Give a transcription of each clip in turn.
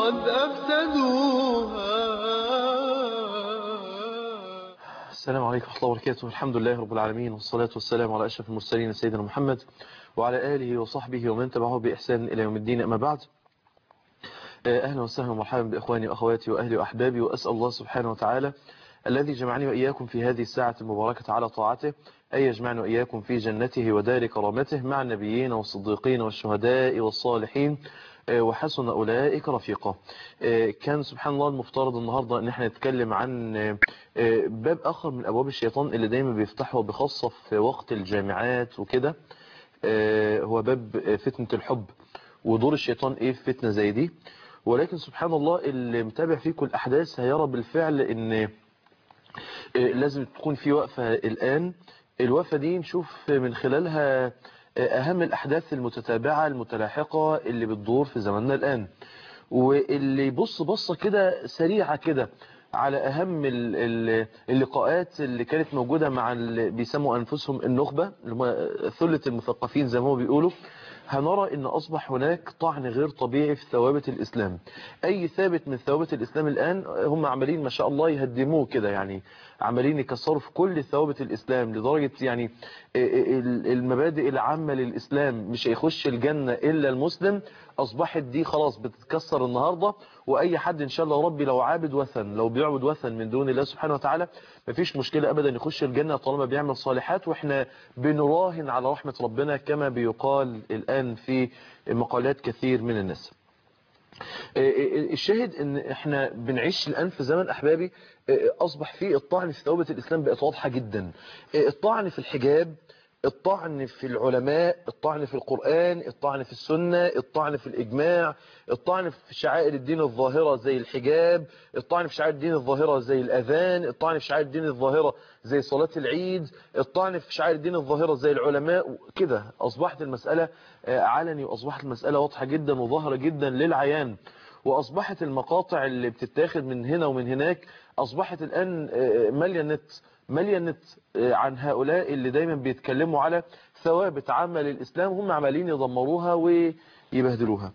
قد أفسدوها السلام عليكم ورحمة الله وبركاته الحمد لله رب العالمين والصلاة والسلام على أشرف المرسلين سيدنا محمد وعلى آله وصحبه ومن تبعه بإحسان إلى يوم الدين أما بعد أهلا وسهلا ومرحبا بإخواني وأخواتي وأهلي وأحبابي وأسأل الله سبحانه وتعالى الذي جمعني وإياكم في هذه الساعة المباركة على طاعته أن يجمعنا وإياكم في جنته ودار كرامته مع النبيين والصديقين والشهداء والصالحين وحسن أولئك رفيقا كان سبحان الله المفترض النهاردة أن احنا نتكلم عن باب آخر من أبواب الشيطان اللي دايما بيفتحه بخاصة في وقت الجامعات وكده هو باب فتنة الحب ودور الشيطان ايه في فتنة زي دي ولكن سبحان الله اللي متابع فيكم الأحداث هيرى بالفعل ان لازم تكون في وقفة الآن الوقفة دي نشوف من خلالها أهم الأحداث المتتابعة المتلاحقة اللي بتدور في زماننا الآن واللي يبص بصة كده سريعة كده على أهم اللقاءات اللي كانت موجودة مع اللي بيسموا أنفسهم النخبة ثلة المثقفين زي ما بيقولوا هنرى ان اصبح هناك طعن غير طبيعي في ثوابت الاسلام اي ثابت من ثوابت الاسلام الان هم عمالين ما شاء الله يهدموه كده يعني عمالين يكسروا في كل ثوابت الاسلام لدرجة يعني المبادئ العامة للاسلام مش هيخش الجنة الا المسلم اصبحت دي خلاص بتتكسر النهاردة واي حد ان شاء الله ربي لو عابد وثن لو بيعبد وثن من دون الله سبحانه وتعالى مفيش مشكلة ابدا يخش الجنة طالما بيعمل صالحات واحنا بنراهن على رحمة ربنا كما بيقال الان في مقالات كثير من الناس الشاهد ان احنا بنعيش الان في زمن احبابي اصبح فيه الطعن في ثوابت الاسلام بقت واضحة جدا الطعن في الحجاب الطعن في العلماء الطعن في القرآن الطعن في السنة الطعن في الإجماع الطعن في شعائر الدين الظاهرة زي الحجاب الطعن في شعائر الدين الظاهرة زي الأذان الطعن في شعائر الدين الظاهرة زي صلاة العيد الطعن في شعائر الدين الظاهرة زي العلماء كده أصبحت المسألة علني وأصبحت المسألة واضحة جدا وظاهرة جدا للعيان وأصبحت المقاطع اللي بتتاخد من هنا ومن هناك أصبحت الآن مالية النت مالية النت عن هؤلاء اللي دايما بيتكلموا على ثوابت عامة للإسلام هم عمالين يدمروها ويبهدلوها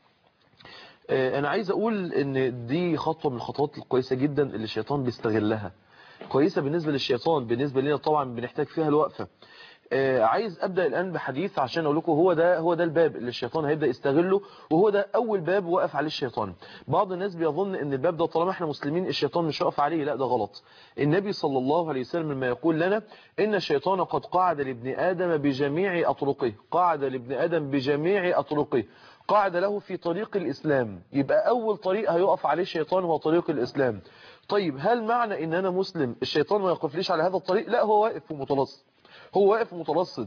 أنا عايز أقول أن دي خطوة من الخطوات الكويسة جدا اللي الشيطان بيستغلها كويسة بالنسبة للشيطان بالنسبة لنا طبعا بنحتاج فيها الوقفة عايز ابدا الان بحديث عشان اقول لكم هو ده هو ده الباب اللي الشيطان هيبدا يستغله وهو ده اول باب وقف عليه الشيطان بعض الناس بيظن ان الباب ده طالما احنا مسلمين الشيطان مش واقف عليه لا ده غلط النبي صلى الله عليه وسلم لما يقول لنا ان الشيطان قد قعد لابن ادم بجميع اطرقه قعد لابن ادم بجميع اطرقه قعد له في طريق الاسلام يبقى اول طريق هيقف عليه الشيطان هو طريق الاسلام طيب هل معنى ان انا مسلم الشيطان ما يقفليش على هذا الطريق لا هو واقف ومتلصق هو واقف مترصد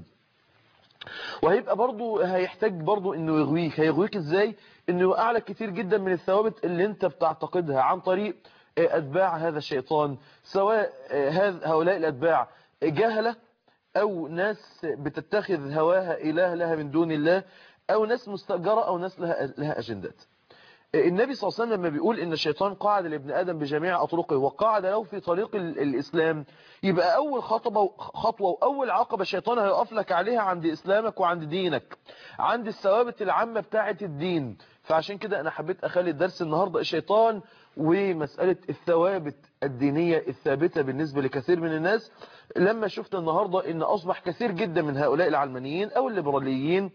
وهيبقى برضو هيحتاج برضو انه يغويك هيغويك ازاي انه يوقع لك كتير جدا من الثوابت اللي انت بتعتقدها عن طريق اتباع هذا الشيطان سواء هؤلاء الاتباع جهلة او ناس بتتخذ هواها اله لها من دون الله او ناس مستأجرة او ناس لها, لها اجندات النبي صلى الله عليه وسلم لما بيقول ان الشيطان قاعد لابن ادم بجميع اطرقه وقعد له في طريق الاسلام يبقى اول خطوه خطوه واول عقبه الشيطان هيقف لك عليها عند اسلامك وعند دينك عند الثوابت العامه بتاعه الدين فعشان كده انا حبيت اخلي الدرس النهارده الشيطان ومساله الثوابت الدينيه الثابته بالنسبه لكثير من الناس لما شفت النهارده ان اصبح كثير جدا من هؤلاء العلمانيين او الليبراليين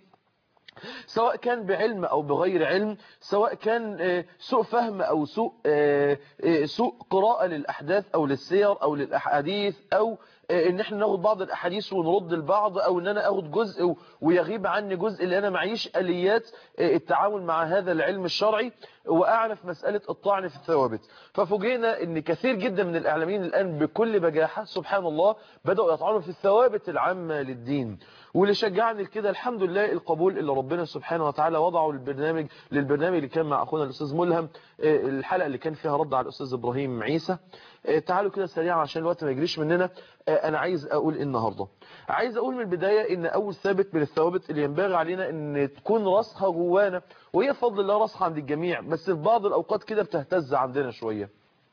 سواء كان بعلم او بغير علم سواء كان سوء فهم او سوء سوء قراءة للاحداث او للسير او للاحاديث او ان احنا ناخد بعض الاحاديث ونرد البعض او ان انا اخد جزء ويغيب عني جزء اللي انا معيش اليات التعامل مع هذا العلم الشرعي واعرف مسألة الطعن في الثوابت ففوجئنا ان كثير جدا من الاعلاميين الان بكل بجاحة سبحان الله بدأوا يطعنوا في الثوابت العامة للدين واللي شجعني لكده الحمد لله القبول اللي ربنا سبحانه وتعالى وضعه للبرنامج للبرنامج اللي كان مع اخونا الاستاذ ملهم الحلقة اللي كان فيها رد على الاستاذ ابراهيم عيسى تعالوا كده سريعا عشان الوقت ما يجريش مننا انا عايز اقول النهاردة عايز اقول من البداية ان اول ثابت من الثوابت اللي ينبغي علينا ان تكون راسها جوانا وهي فضل الله راسها عند الجميع بس في بعض الاوقات كده بتهتز عندنا شوية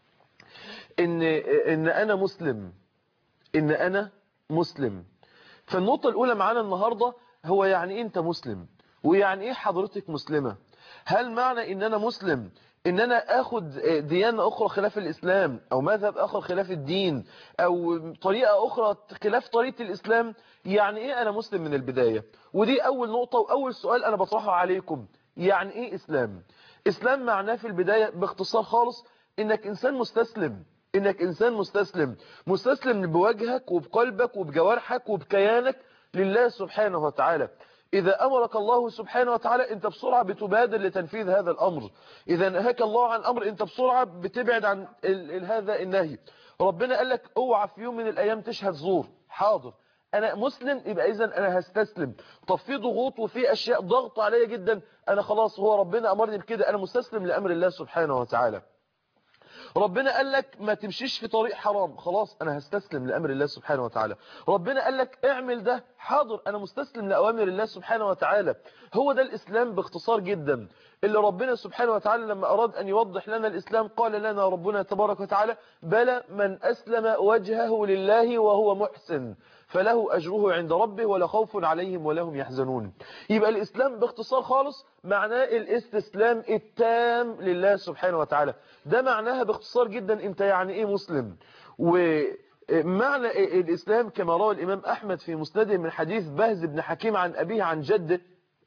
ان ان انا مسلم ان انا مسلم فالنقطة الاولى معانا النهاردة هو يعني ايه انت مسلم ويعني ايه حضرتك مسلمة هل معنى ان انا مسلم ان انا اخد ديانة اخرى خلاف الاسلام او مذهب اخر خلاف الدين او طريقة اخرى خلاف طريقة الاسلام يعني ايه انا مسلم من البداية ودي اول نقطة واول سؤال انا بطرحه عليكم يعني ايه اسلام اسلام معناه في البداية باختصار خالص انك انسان مستسلم انك انسان مستسلم مستسلم بوجهك وبقلبك وبجوارحك وبكيانك لله سبحانه وتعالى إذا أمرك الله سبحانه وتعالى أنت بسرعة بتبادر لتنفيذ هذا الأمر إذا نهاك الله عن أمر أنت بسرعة بتبعد عن ال ال هذا النهي ربنا قال لك اوعى في يوم من الأيام تشهد زور حاضر أنا مسلم يبقى إذا أنا هستسلم طب في ضغوط وفي أشياء ضغط عليا جدا أنا خلاص هو ربنا أمرني بكده أنا مستسلم لأمر الله سبحانه وتعالى ربنا قال لك ما تمشيش في طريق حرام خلاص انا هستسلم لامر الله سبحانه وتعالى ربنا قال لك اعمل ده حاضر انا مستسلم لاوامر الله سبحانه وتعالى هو ده الاسلام باختصار جدا اللي ربنا سبحانه وتعالى لما اراد ان يوضح لنا الاسلام قال لنا ربنا تبارك وتعالى بلى من اسلم وجهه لله وهو محسن فله أجره عند ربه ولا خوف عليهم ولا هم يحزنون يبقى الإسلام باختصار خالص معناه الاستسلام التام لله سبحانه وتعالى ده معناها باختصار جدا انت يعني ايه مسلم ومعنى الإسلام كما روى الإمام أحمد في مسنده من حديث بهز بن حكيم عن أبيه عن جده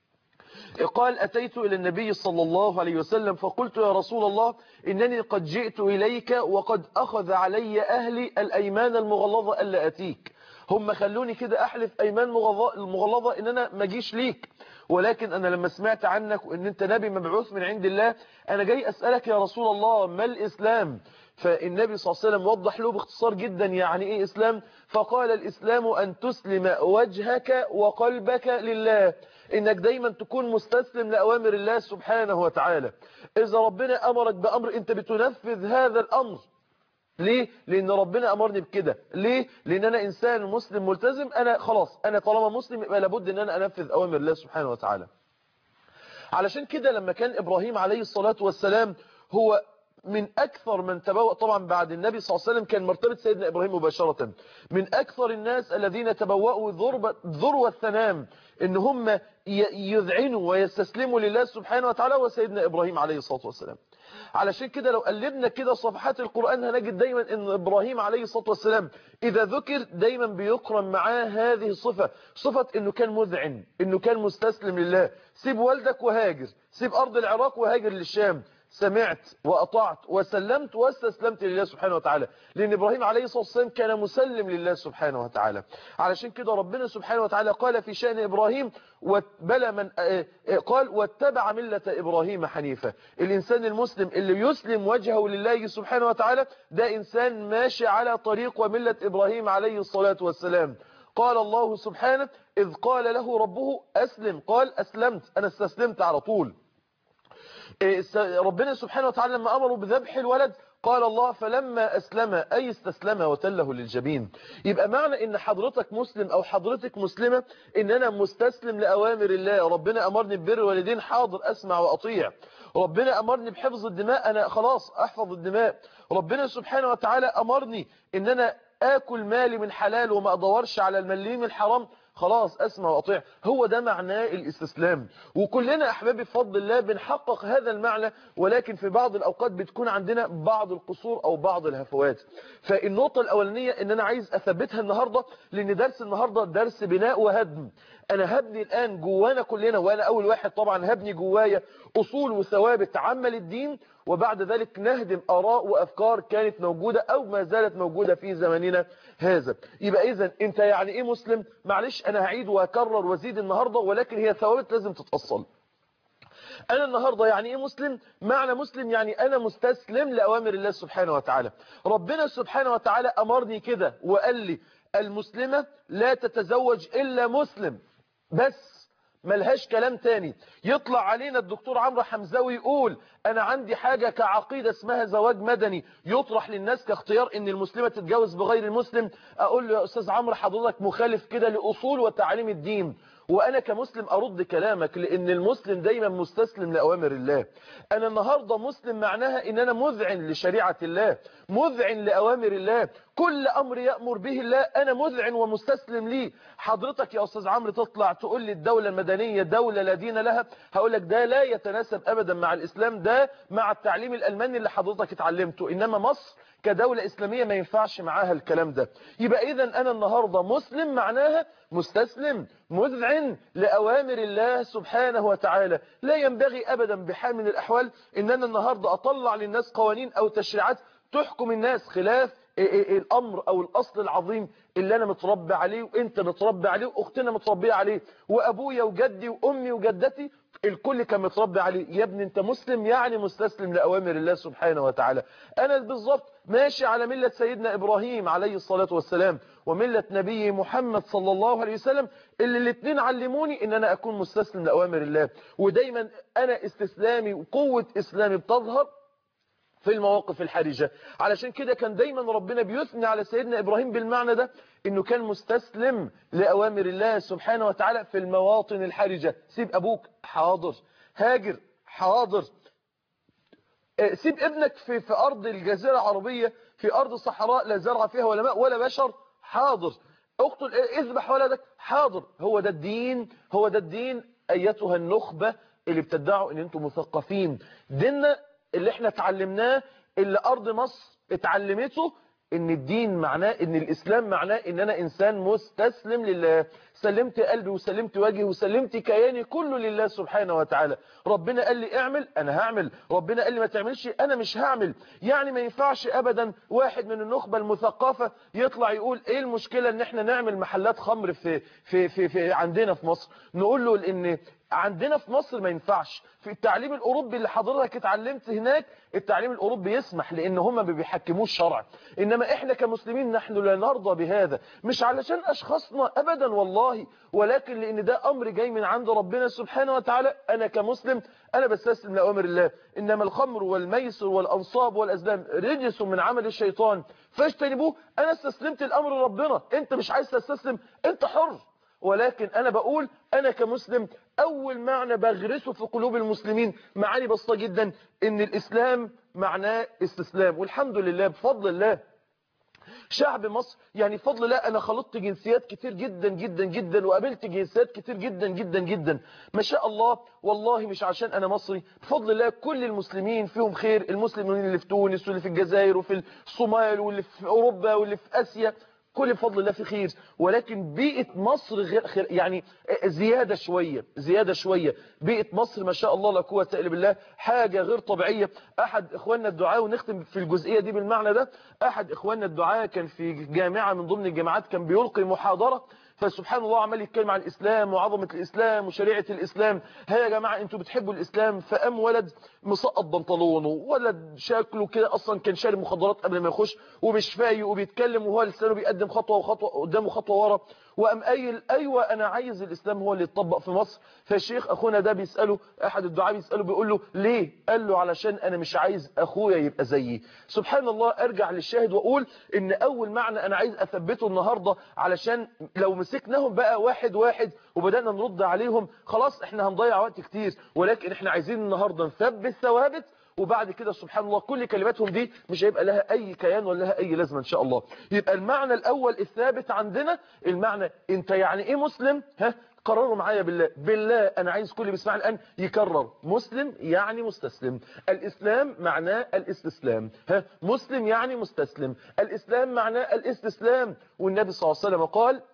قال أتيت إلى النبي صلى الله عليه وسلم فقلت يا رسول الله إنني قد جئت إليك وقد أخذ علي أهلي الأيمان المغلظة ألا أتيك هم خلوني كده أحلف أيمان مغلظة إن أنا ما جيش ليك ولكن أنا لما سمعت عنك وإن أنت نبي مبعوث من عند الله أنا جاي أسألك يا رسول الله ما الإسلام فالنبي صلى الله عليه وسلم وضح له باختصار جدا يعني إيه إسلام فقال الإسلام أن تسلم وجهك وقلبك لله إنك دايما تكون مستسلم لأوامر الله سبحانه وتعالى إذا ربنا أمرك بأمر أنت بتنفذ هذا الأمر ليه؟ لأن ربنا أمرني بكده ليه؟ لأن أنا إنسان مسلم ملتزم أنا خلاص أنا طالما مسلم يبقى لابد أن أنا أنفذ أوامر الله سبحانه وتعالى علشان كده لما كان إبراهيم عليه الصلاة والسلام هو من أكثر من تبوأ طبعا بعد النبي صلى الله عليه وسلم كان مرتبة سيدنا إبراهيم مباشرة من أكثر الناس الذين تبوأوا ذروة الثنام إن هم يذعنوا ويستسلموا لله سبحانه وتعالى وسيدنا إبراهيم عليه الصلاة والسلام علشان كده لو قلبنا كده صفحات القرآن هنجد دايما ان ابراهيم عليه الصلاة والسلام اذا ذكر دايما بيقرن معاه هذه الصفة صفة انه كان مذعن انه كان مستسلم لله سيب والدك وهاجر سيب ارض العراق وهاجر للشام سمعت وأطعت وسلمت واستسلمت لله سبحانه وتعالى لأن إبراهيم عليه الصلاة والسلام كان مسلم لله سبحانه وتعالى علشان كده ربنا سبحانه وتعالى قال في شأن إبراهيم بلى من قال واتبع ملة إبراهيم حنيفة الإنسان المسلم اللي يسلم وجهه لله سبحانه وتعالى ده إنسان ماشي على طريق وملة إبراهيم عليه الصلاة والسلام قال الله سبحانه إذ قال له ربه أسلم قال أسلمت أنا استسلمت على طول ربنا سبحانه وتعالى لما أمروا بذبح الولد قال الله فلما أسلم أي استسلم وتله للجبين يبقى معنى إن حضرتك مسلم أو حضرتك مسلمة إن أنا مستسلم لأوامر الله ربنا أمرني ببر والدين حاضر أسمع وأطيع ربنا أمرني بحفظ الدماء أنا خلاص أحفظ الدماء ربنا سبحانه وتعالى أمرني إن أنا آكل مالي من حلال وما أدورش على المليم الحرام خلاص اسمع واطيع هو ده معناه الاستسلام وكلنا احبابي بفضل الله بنحقق هذا المعنى ولكن في بعض الاوقات بتكون عندنا بعض القصور او بعض الهفوات فالنقطه الاولانيه ان انا عايز اثبتها النهارده لان درس النهارده درس بناء وهدم انا هبني الان جوانا كلنا وانا اول واحد طبعا هبني جوايا اصول وثوابت عامه للدين وبعد ذلك نهدم اراء وافكار كانت موجوده او ما زالت موجوده في زماننا هذا يبقى اذا انت يعني ايه مسلم معلش انا هعيد واكرر وازيد النهارده ولكن هي ثوابت لازم تتاصل انا النهاردة يعني ايه مسلم معنى مسلم يعني انا مستسلم لأوامر الله سبحانه وتعالى ربنا سبحانه وتعالى امرني كده وقال لي المسلمة لا تتزوج الا مسلم بس ملهاش كلام تاني يطلع علينا الدكتور عمرو حمزاوي يقول انا عندي حاجة كعقيدة اسمها زواج مدني يطرح للناس كاختيار ان المسلمة تتجوز بغير المسلم اقول له يا استاذ عمرو حضرتك مخالف كده لاصول وتعاليم الدين وانا كمسلم ارد كلامك لان المسلم دايما مستسلم لاوامر الله انا النهاردة مسلم معناها ان انا مذعن لشريعة الله مذعن لاوامر الله كل امر يأمر به الله انا مذعن ومستسلم ليه حضرتك يا استاذ عمرو تطلع تقول لي الدولة المدنية دولة لا دين لها هقول لك ده لا يتناسب ابدا مع الاسلام ده مع التعليم الالماني اللي حضرتك اتعلمته انما مصر كدولة اسلامية ما ينفعش معاها الكلام ده يبقى اذا انا النهاردة مسلم معناها مستسلم مذعن لأوامر الله سبحانه وتعالى لا ينبغي أبدا بحال من الأحوال إن أنا النهاردة أطلع للناس قوانين أو تشريعات تحكم الناس خلاف الأمر أو الأصل العظيم اللي أنا متربى عليه وإنت متربى عليه وأختنا متربية عليه وأبويا وجدي وأمي وجدتي الكل كان متربي عليه يا ابني انت مسلم يعني مستسلم لأوامر الله سبحانه وتعالى أنا بالظبط ماشي على ملة سيدنا إبراهيم عليه الصلاة والسلام وملة نبي محمد صلى الله عليه وسلم اللي الاثنين علموني ان انا اكون مستسلم لأوامر الله ودايما انا استسلامي وقوة اسلامي بتظهر في المواقف الحرجة علشان كده كان دايما ربنا بيثني على سيدنا إبراهيم بالمعنى ده انه كان مستسلم لأوامر الله سبحانه وتعالى في المواطن الحرجة سيب أبوك حاضر هاجر حاضر سيب ابنك في, في أرض الجزيرة العربية في أرض صحراء لا زرع فيها ولا ماء ولا بشر حاضر اقتل اذبح ولدك حاضر هو ده الدين هو ده الدين أيتها النخبة اللي بتدعوا ان انتم مثقفين ديننا اللي احنا اتعلمناه اللي ارض مصر اتعلمته ان الدين معناه ان الاسلام معناه ان انا انسان مستسلم لله سلمت قلبي وسلمت وجهي وسلمت كياني كله لله سبحانه وتعالى ربنا قال لي اعمل انا هعمل ربنا قال لي ما تعملش انا مش هعمل يعني ما ينفعش ابدا واحد من النخبة المثقفة يطلع يقول ايه المشكلة ان احنا نعمل محلات خمر في في في, في عندنا في مصر نقول له ان عندنا في مصر ما ينفعش في التعليم الأوروبي اللي حضرتك اتعلمت هناك التعليم الأوروبي يسمح لأن هم ما بيحكموش شرع إنما إحنا كمسلمين نحن لا نرضى بهذا مش علشان أشخاصنا أبدا والله ولكن لأن ده أمر جاي من عند ربنا سبحانه وتعالى أنا كمسلم أنا بستسلم لأوامر الله إنما الخمر والميسر والأنصاب والأزلام رجس من عمل الشيطان فاجتنبوه أنا استسلمت الأمر ربنا أنت مش عايز تستسلم أنت حر ولكن أنا بقول أنا كمسلم أول معنى بغرسه في قلوب المسلمين معاني بسيطة جدا إن الإسلام معناه استسلام والحمد لله بفضل الله شعب مصر يعني فضل الله أنا خلطت جنسيات كتير جدا جدا جدا وقابلت جنسيات كتير جدا جدا جدا ما شاء الله والله مش عشان أنا مصري بفضل الله كل المسلمين فيهم خير المسلمين اللي في تونس واللي في الجزائر وفي الصومال واللي في أوروبا واللي في آسيا كل بفضل الله في خير ولكن بيئة مصر غير خير يعني زيادة شوية زيادة شوية بيئة مصر ما شاء الله لا قوه الا بالله حاجة غير طبيعية أحد إخواننا الدعاء ونختم في الجزئية دي بالمعنى ده أحد إخواننا الدعاء كان في جامعة من ضمن الجامعات كان بيلقي محاضرة فسبحان الله عمال يتكلم عن الإسلام وعظمة الإسلام وشريعة الإسلام ها يا جماعة انتوا بتحبوا الإسلام فقام ولد مسقط بنطلونه ولد شكله كده أصلا كان شارب مخدرات قبل ما يخش ومش فايق وبيتكلم وهو لسانه بيقدم خطوة وخطوة قدامه خطوة ورا وقام قايل أيوة أنا عايز الإسلام هو اللي يتطبق في مصر فالشيخ أخونا ده بيسأله أحد الدعاء بيسأله بيقول له ليه قال له علشان أنا مش عايز أخويا يبقى زيي سبحان الله أرجع للشاهد وأقول إن أول معنى أنا عايز أثبته النهاردة علشان لو مسكناهم بقى واحد واحد وبدأنا نرد عليهم خلاص احنا هنضيع وقت كتير ولكن احنا عايزين النهاردة نثبت ثوابت وبعد كده سبحان الله كل كلماتهم دي مش هيبقى لها اي كيان ولا لها اي لازمه ان شاء الله يبقى المعنى الاول الثابت عندنا المعنى انت يعني ايه مسلم ها قرروا معايا بالله بالله انا عايز كل بيسمعني الان يكرر مسلم يعني مستسلم الاسلام معناه الاستسلام ها مسلم يعني مستسلم الاسلام معناه الاستسلام والنبي صلى الله عليه وسلم قال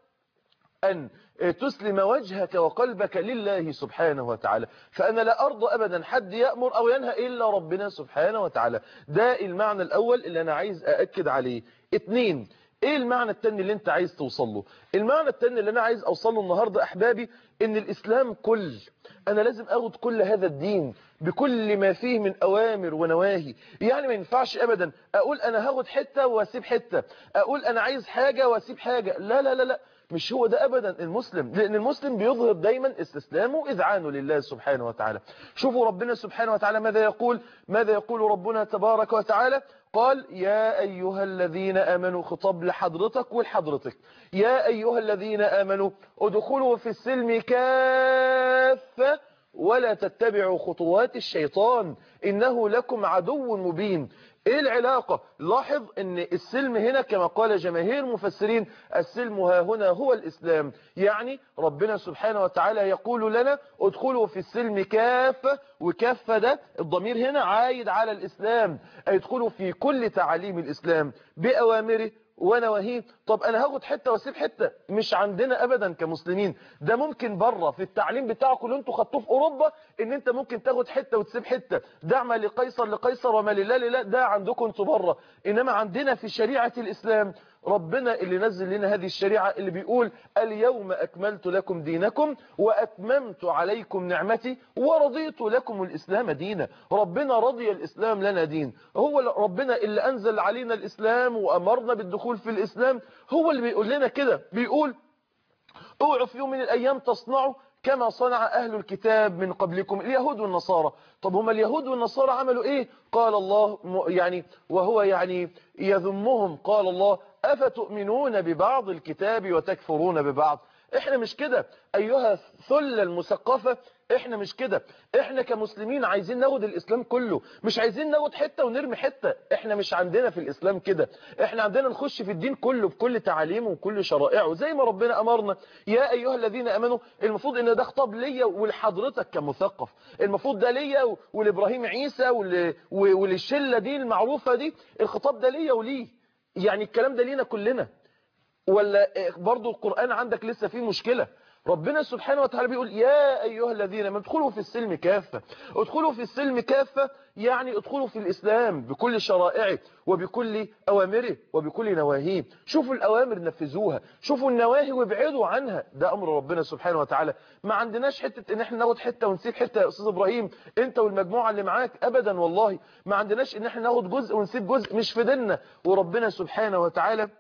أن تسلم وجهك وقلبك لله سبحانه وتعالى فأنا لا أرضى أبدا حد يأمر أو ينهى إلا ربنا سبحانه وتعالى ده المعنى الأول اللي أنا عايز أأكد عليه اتنين ايه المعنى التاني اللي انت عايز توصل له المعنى التاني اللي انا عايز اوصل له النهاردة احبابي ان الاسلام كل انا لازم اخد كل هذا الدين بكل ما فيه من اوامر ونواهي يعني ما ينفعش ابدا اقول انا هاخد حتة واسيب حتة اقول انا عايز حاجة واسيب حاجة لا لا لا لا مش هو ده ابدا المسلم لان المسلم بيظهر دايما استسلامه واذعانه لله سبحانه وتعالى شوفوا ربنا سبحانه وتعالى ماذا يقول ماذا يقول ربنا تبارك وتعالى قال يا أيها الذين آمنوا خطاب لحضرتك ولحضرتك يا أيها الذين آمنوا ادخلوا في السلم كافة ولا تتبعوا خطوات الشيطان إنه لكم عدو مبين ايه العلاقة لاحظ ان السلم هنا كما قال جماهير مفسرين السلم ها هنا هو الاسلام يعني ربنا سبحانه وتعالى يقول لنا ادخلوا في السلم كافة وكافة ده الضمير هنا عايد على الاسلام ادخلوا في كل تعاليم الاسلام باوامره ونواهيه طب انا هاخد حته واسيب حته مش عندنا ابدا كمسلمين ده ممكن بره في التعليم بتاعكم اللي انتوا خدتوه في اوروبا ان انت ممكن تاخد حته وتسيب حته دع ما لقيصر لقيصر وما لله لله ده عندكم انتوا بره انما عندنا في شريعه الاسلام ربنا اللي نزل لنا هذه الشريعة اللي بيقول اليوم أكملت لكم دينكم وأتممت عليكم نعمتي ورضيت لكم الإسلام دينا ربنا رضي الإسلام لنا دين هو ربنا اللي أنزل علينا الإسلام وأمرنا بالدخول في الإسلام هو اللي بيقول لنا كده بيقول اوعوا في يوم من الأيام تصنعوا كما صنع أهل الكتاب من قبلكم اليهود والنصارى طب هم اليهود والنصارى عملوا إيه قال الله يعني وهو يعني يذمهم قال الله أفتؤمنون ببعض الكتاب وتكفرون ببعض احنا مش كده ايها الثلة المثقفة احنا مش كده احنا كمسلمين عايزين ناخد الاسلام كله مش عايزين ناخد حتة ونرمي حتة احنا مش عندنا في الاسلام كده احنا عندنا نخش في الدين كله بكل تعاليمه وكل شرائعه زي ما ربنا امرنا يا ايها الذين امنوا المفروض ان ده خطاب ليا ولحضرتك كمثقف المفروض ده ليا ولابراهيم عيسى وللشلة دي المعروفة دي الخطاب ده ليا وليه يعني الكلام ده لينا كلنا ولا برضو القرآن عندك لسه فيه مشكلة ربنا سبحانه وتعالى بيقول يا أيها الذين ما ادخلوا في السلم كافة ادخلوا في السلم كافة يعني ادخلوا في الإسلام بكل شرائعه وبكل أوامره وبكل نواهيه شوفوا الأوامر نفذوها شوفوا النواهي وابعدوا عنها ده أمر ربنا سبحانه وتعالى ما عندناش حتة ان احنا ناخد حتة ونسيب حتة يا أستاذ إبراهيم انت والمجموعة اللي معاك أبدا والله ما عندناش ان احنا ناخد جزء ونسيب جزء مش في ديننا وربنا سبحانه وتعالى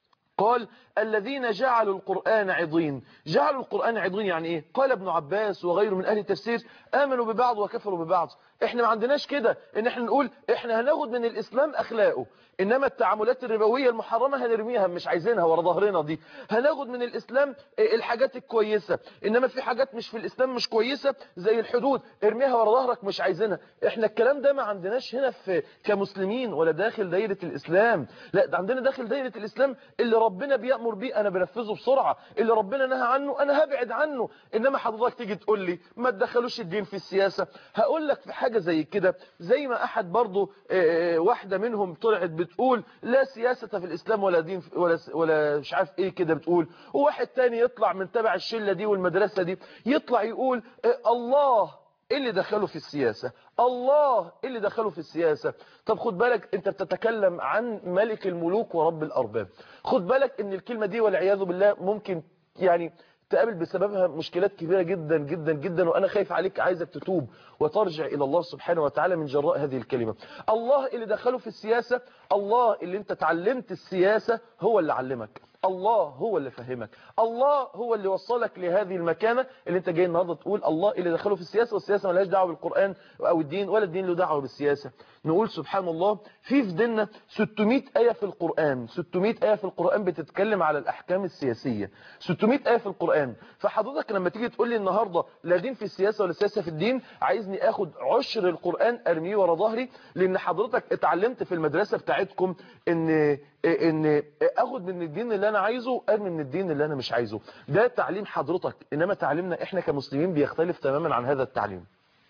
قال الذين جعلوا القرآن عضين جعلوا القرآن عضين يعني ايه قال ابن عباس وغيره من اهل التفسير امنوا ببعض وكفروا ببعض احنا ما عندناش كده ان احنا نقول احنا هناخد من الاسلام اخلاقه انما التعاملات الربويه المحرمه هنرميها مش عايزينها ورا ظهرنا دي هناخد من الاسلام الحاجات الكويسه انما في حاجات مش في الاسلام مش كويسه زي الحدود ارميها ورا ظهرك مش عايزينها احنا الكلام ده ما عندناش هنا في كمسلمين ولا داخل دايره الاسلام لا ده عندنا داخل دايره الاسلام اللي ربنا بيأمر بيه انا بنفذه بسرعه اللي ربنا نهى عنه انا هبعد عنه انما حضرتك تيجي تقول لي ما تدخلوش الدين في السياسه هقول لك في حاجه زي كده زي ما احد برضو واحده منهم طلعت بتقول لا سياسه في الاسلام ولا دين ولا ولا مش عارف ايه كده بتقول وواحد تاني يطلع من تبع الشله دي والمدرسه دي يطلع يقول الله ايه اللي دخله في السياسة الله ايه اللي دخله في السياسة طب خد بالك انت بتتكلم عن ملك الملوك ورب الارباب خد بالك ان الكلمة دي والعياذ بالله ممكن يعني تقابل بسببها مشكلات كبيرة جدا جدا جدا وأنا خايف عليك عايزك تتوب وترجع إلى الله سبحانه وتعالى من جراء هذه الكلمة الله اللي دخله في السياسة الله اللي انت تعلمت السياسة هو اللي علمك الله هو اللي فهمك الله هو اللي وصلك لهذه المكانة اللي انت جاي النهاردة تقول الله اللي دخله في السياسة والسياسة ملهاش دعوة بالقرآن أو الدين ولا الدين له دعوة بالسياسة نقول سبحان الله في في ديننا 600 آية في القرآن 600 آية في القرآن بتتكلم على الأحكام السياسية 600 آية في القرآن فحضرتك لما تيجي تقول لي النهاردة لا دين في السياسة ولا سياسة في الدين عايزني اخد عشر القرآن ارميه ورا ظهري لان حضرتك اتعلمت في المدرسة بتاعتكم ان ان اخد من الدين اللي انا عايزه ارمي من الدين اللي انا مش عايزه ده تعليم حضرتك انما تعليمنا احنا كمسلمين بيختلف تماما عن هذا التعليم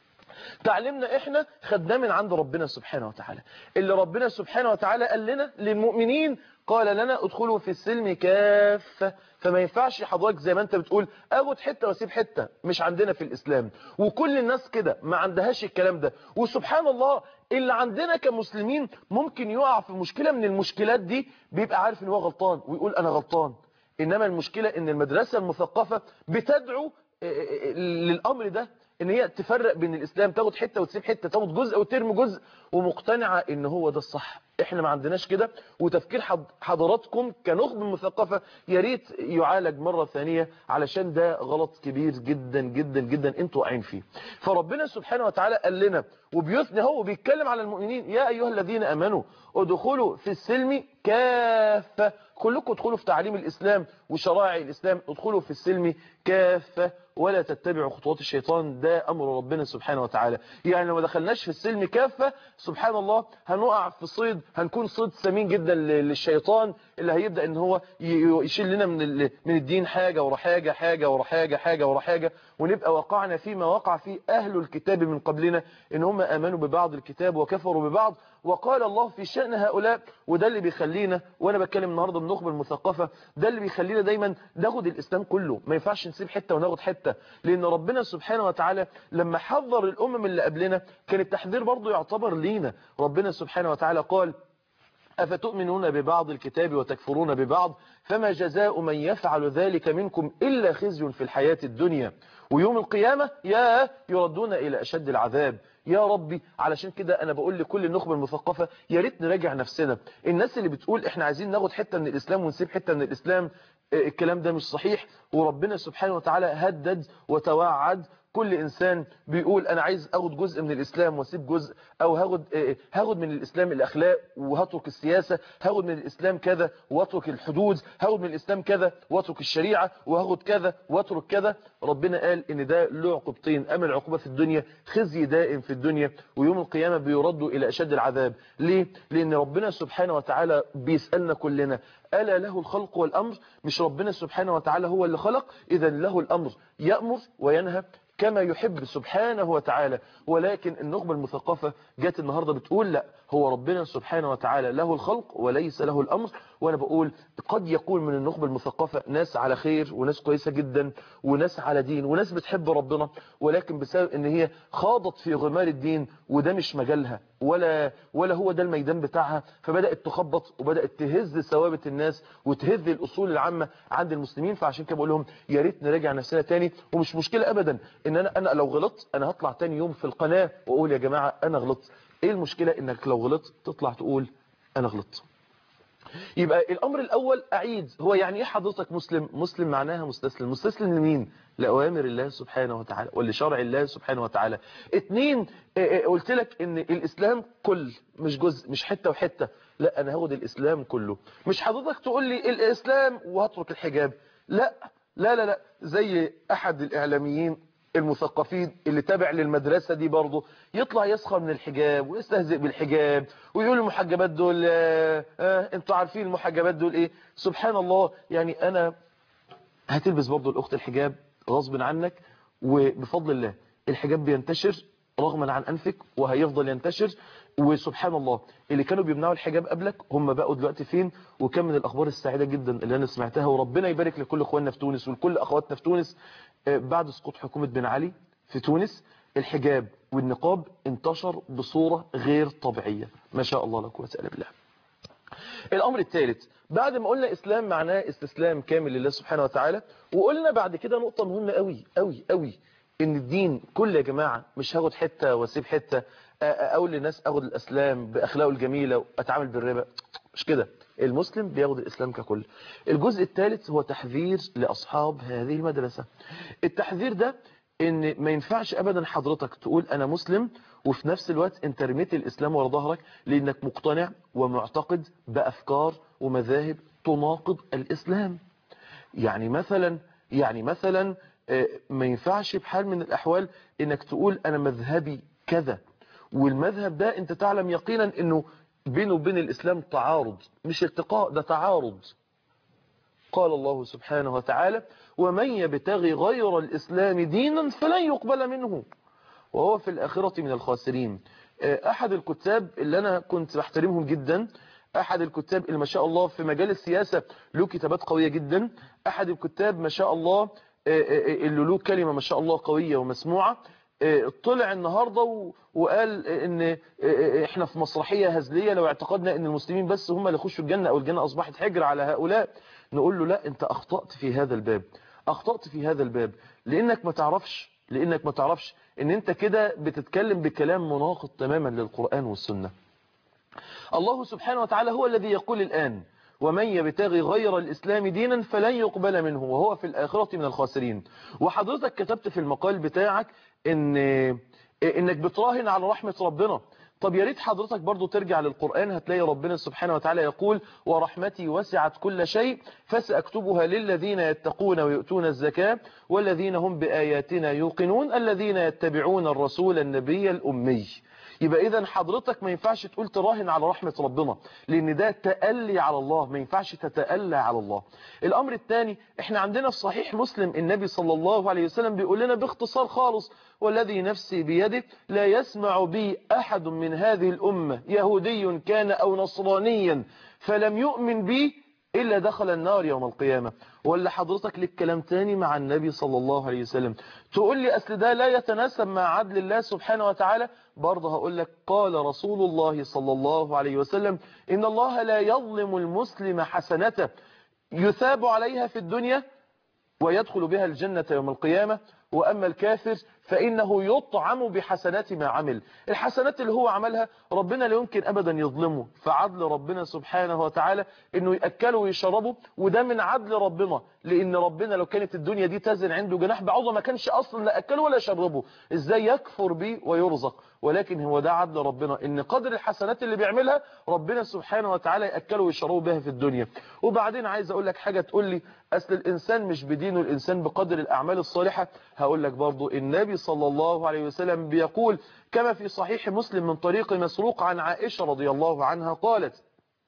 تعلمنا احنا خدناه من عند ربنا سبحانه وتعالى اللي ربنا سبحانه وتعالى قال لنا للمؤمنين قال لنا ادخلوا في السلم كافة فما ينفعش حضرتك زي ما انت بتقول اخد حتة واسيب حتة مش عندنا في الاسلام وكل الناس كده ما عندهاش الكلام ده وسبحان الله اللي عندنا كمسلمين ممكن يقع في مشكلة من المشكلات دي بيبقى عارف ان هو غلطان ويقول انا غلطان انما المشكلة ان المدرسة المثقفة بتدعو للامر ده ان هي تفرق بين الاسلام تاخد حته وتسيب حته تاخد جزء وترمي جزء ومقتنعه ان هو ده الصح احنا ما عندناش كده وتفكير حضراتكم كنخب مثقفه يا ريت يعالج مره ثانيه علشان ده غلط كبير جدا جدا جدا انتوا واقعين فيه فربنا سبحانه وتعالى قال لنا وبيثني هو بيتكلم على المؤمنين يا ايها الذين امنوا ادخلوا في السلم كافه كلكم ادخلوا في تعليم الاسلام وشرائع الاسلام ادخلوا في السلم كافه ولا تتبعوا خطوات الشيطان ده أمر ربنا سبحانه وتعالى يعني لو ما دخلناش في السلم كافة سبحان الله هنقع في صيد هنكون صيد سمين جدا للشيطان اللي هيبدأ ان هو يشيل لنا من من الدين حاجة ورا حاجة حاجة ورا حاجة حاجة ورا حاجة ونبقى وقعنا فيما وقع فيه أهل الكتاب من قبلنا ان هم آمنوا ببعض الكتاب وكفروا ببعض وقال الله في شأن هؤلاء وده اللي بيخلينا وانا بتكلم النهارده النخبه المثقفه ده اللي بيخلينا دايما ناخد الاسلام كله ما ينفعش نسيب حته وناخد حته لان ربنا سبحانه وتعالى لما حذر الامم اللي قبلنا كان التحذير برضه يعتبر لينا ربنا سبحانه وتعالى قال أفتؤمنون ببعض الكتاب وتكفرون ببعض فما جزاء من يفعل ذلك منكم إلا خزي في الحياة الدنيا ويوم القيامة يا يردون إلى أشد العذاب يا ربي علشان كده أنا بقول لكل النخبة المثقفة يا ريت نراجع نفسنا الناس اللي بتقول إحنا عايزين ناخد حتة من الإسلام ونسيب حتة من الإسلام الكلام ده مش صحيح وربنا سبحانه وتعالى هدد وتوعد كل انسان بيقول انا عايز اخد جزء من الاسلام واسيب جزء او هاخد هاخد من الاسلام الاخلاق وهترك السياسه هاخد من الاسلام كذا واترك الحدود هاخد من الاسلام كذا واترك الشريعه وهاخد كذا واترك كذا ربنا قال ان ده له عقوبتين اما العقوبه في الدنيا خزي دائم في الدنيا ويوم القيامه بيردوا الى اشد العذاب ليه لان ربنا سبحانه وتعالى بيسالنا كلنا الا له الخلق والامر مش ربنا سبحانه وتعالى هو اللي خلق اذا له الامر يامر وينهى كما يحب سبحانه وتعالى ولكن النخبة المثقفة جت النهاردة بتقول لا هو ربنا سبحانه وتعالى له الخلق وليس له الأمر وأنا بقول قد يكون من النخبة المثقفة ناس على خير وناس كويسة جدا وناس على دين وناس بتحب ربنا ولكن بسبب ان هي خاضت في غمار الدين وده مش مجالها ولا ولا هو ده الميدان بتاعها فبدأت تخبط وبدأت تهز ثوابت الناس وتهز الأصول العامة عند المسلمين فعشان كده بقول لهم يا ريت نراجع نفسنا تاني ومش مشكلة أبدا ان انا انا لو غلطت انا هطلع تاني يوم في القناة واقول يا جماعة انا غلطت ايه المشكلة انك لو غلطت تطلع تقول انا غلطت يبقى الامر الاول اعيد هو يعني ايه حضرتك مسلم مسلم معناها مستسلم مستسلم لمين لاوامر الله سبحانه وتعالى ولشرع الله سبحانه وتعالى اتنين قلت لك ان الاسلام كل مش جزء مش حته وحته لا انا هاخد الاسلام كله مش حضرتك تقول لي الاسلام وهترك الحجاب لا لا لا لا زي احد الاعلاميين المثقفين اللي تابع للمدرسة دي برضه يطلع يسخر من الحجاب ويستهزئ بالحجاب ويقول المحجبات دول آه آه انتوا عارفين المحجبات دول ايه سبحان الله يعني انا هتلبس برضه الاخت الحجاب غصب عنك وبفضل الله الحجاب بينتشر رغما عن انفك وهيفضل ينتشر وسبحان الله اللي كانوا بيمنعوا الحجاب قبلك هم بقوا دلوقتي فين وكم من الاخبار السعيده جدا اللي انا سمعتها وربنا يبارك لكل اخواننا في تونس ولكل اخواتنا في تونس بعد سقوط حكومه بن علي في تونس الحجاب والنقاب انتشر بصوره غير طبيعيه ما شاء الله لا قوه الا بالله الامر الثالث بعد ما قلنا اسلام معناه استسلام كامل لله سبحانه وتعالى وقلنا بعد كده نقطه مهمه قوي قوي قوي ان الدين كل يا جماعه مش هاخد حته واسيب حته اقول للناس اخد الاسلام باخلاقه الجميله واتعامل بالربا مش كده المسلم بياخد الاسلام ككل الجزء الثالث هو تحذير لاصحاب هذه المدرسه التحذير ده ان ما ينفعش ابدا حضرتك تقول انا مسلم وفي نفس الوقت انت رميت الاسلام ورا ظهرك لانك مقتنع ومعتقد بافكار ومذاهب تناقض الاسلام يعني مثلا يعني مثلا ما ينفعش بحال من الاحوال انك تقول انا مذهبي كذا والمذهب ده انت تعلم يقينا انه بينه وبين الاسلام تعارض مش ارتقاء ده تعارض قال الله سبحانه وتعالى ومن يبتغي غير الاسلام دينا فلن يقبل منه وهو في الاخره من الخاسرين احد الكتاب اللي انا كنت بحترمهم جدا احد الكتاب اللي ما شاء الله في مجال السياسه له كتابات قويه جدا احد الكتاب ما شاء الله اللي له كلمه ما شاء الله قويه ومسموعه طلع النهاردة وقال ان احنا في مسرحية هزلية لو اعتقدنا ان المسلمين بس هم اللي يخشوا الجنة او الجنة اصبحت حجر على هؤلاء نقول له لا انت اخطأت في هذا الباب اخطأت في هذا الباب لانك ما تعرفش لانك ما تعرفش ان انت كده بتتكلم بكلام مناقض تماما للقرآن والسنة الله سبحانه وتعالى هو الذي يقول الآن ومن يبتغي غير الإسلام دينا فلن يقبل منه وهو في الآخرة من الخاسرين وحضرتك كتبت في المقال بتاعك إن إنك بتراهن على رحمة ربنا طب يا ريت حضرتك برضو ترجع للقرآن هتلاقي ربنا سبحانه وتعالى يقول ورحمتي وسعت كل شيء فسأكتبها للذين يتقون ويؤتون الزكاة والذين هم بآياتنا يوقنون الذين يتبعون الرسول النبي الأمي يبقى اذا حضرتك ما ينفعش تقول تراهن على رحمة ربنا لان ده تألي على الله ما ينفعش تتألى على الله الامر الثاني احنا عندنا في صحيح مسلم النبي صلى الله عليه وسلم بيقول لنا باختصار خالص والذي نفسي بيده لا يسمع بي احد من هذه الامة يهودي كان او نصرانيا فلم يؤمن بي إلا دخل النار يوم القيامة ولا حضرتك لك كلام تاني مع النبي صلى الله عليه وسلم تقول لي أصل ده لا يتناسب مع عدل الله سبحانه وتعالى برضه هقول لك قال رسول الله صلى الله عليه وسلم إن الله لا يظلم المسلم حسنته يثاب عليها في الدنيا ويدخل بها الجنة يوم القيامة وأما الكافر فإنه يطعم بحسنات ما عمل الحسنات اللي هو عملها ربنا لا يمكن أبدا يظلمه فعدل ربنا سبحانه وتعالى إنه يأكله ويشربه وده من عدل ربنا لأن ربنا لو كانت الدنيا دي تزن عنده جناح بعوضة ما كانش أصلا لا أكله ولا شربه إزاي يكفر به ويرزق ولكن هو ده عدل ربنا إن قدر الحسنات اللي بيعملها ربنا سبحانه وتعالى يأكله ويشربه بها في الدنيا وبعدين عايز أقول لك حاجة تقول لي أصل الإنسان مش بدينه الإنسان بقدر الأعمال الصالحة هقول لك برضو النبي صلى الله عليه وسلم بيقول كما في صحيح مسلم من طريق مسروق عن عائشة رضي الله عنها قالت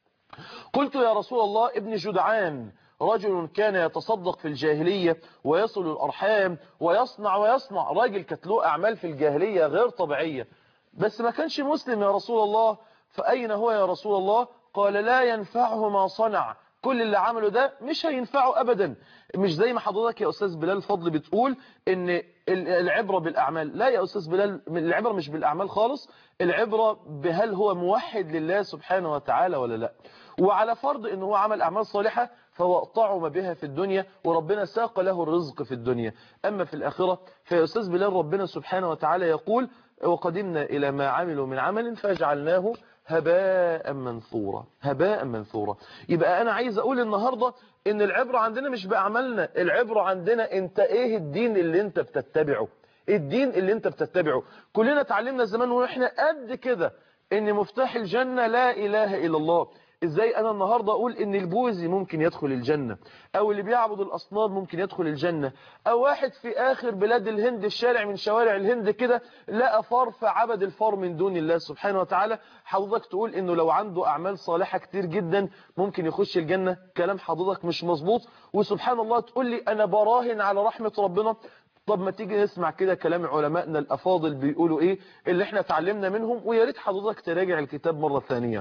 قلت يا رسول الله ابن جدعان رجل كان يتصدق في الجاهلية ويصل الأرحام ويصنع ويصنع راجل كانت له أعمال في الجاهلية غير طبيعية بس ما كانش مسلم يا رسول الله فأين هو يا رسول الله قال لا ينفعه ما صنع كل اللي عمله ده مش هينفعه أبدا مش زي ما حضرتك يا أستاذ بلال فضل بتقول ان العبرة بالأعمال لا يا أستاذ بلال العبرة مش بالأعمال خالص العبرة بهل هو موحد لله سبحانه وتعالى ولا لا وعلى فرض ان هو عمل أعمال صالحة فهو طعم بها في الدنيا وربنا ساق له الرزق في الدنيا أما في الآخرة فيا أستاذ بلال ربنا سبحانه وتعالى يقول وقدمنا إلى ما عملوا من عمل فجعلناه هباء منثورا هباء منثورا يبقى أنا عايز أقول النهاردة إن العبرة عندنا مش بأعمالنا العبرة عندنا أنت إيه الدين اللي أنت بتتبعه الدين اللي أنت بتتبعه كلنا اتعلمنا زمان وإحنا قد كده إن مفتاح الجنة لا إله إلا الله ازاي انا النهاردة اقول ان البوذي ممكن يدخل الجنة او اللي بيعبد الاصنام ممكن يدخل الجنة او واحد في اخر بلاد الهند الشارع من شوارع الهند كده لقى فار فعبد الفار من دون الله سبحانه وتعالى حضرتك تقول انه لو عنده اعمال صالحة كتير جدا ممكن يخش الجنة كلام حضرتك مش مظبوط وسبحان الله تقول لي انا براهن على رحمة ربنا طب ما تيجي نسمع كده كلام علمائنا الافاضل بيقولوا ايه اللي احنا اتعلمنا منهم ويا ريت حضرتك تراجع الكتاب مرة ثانية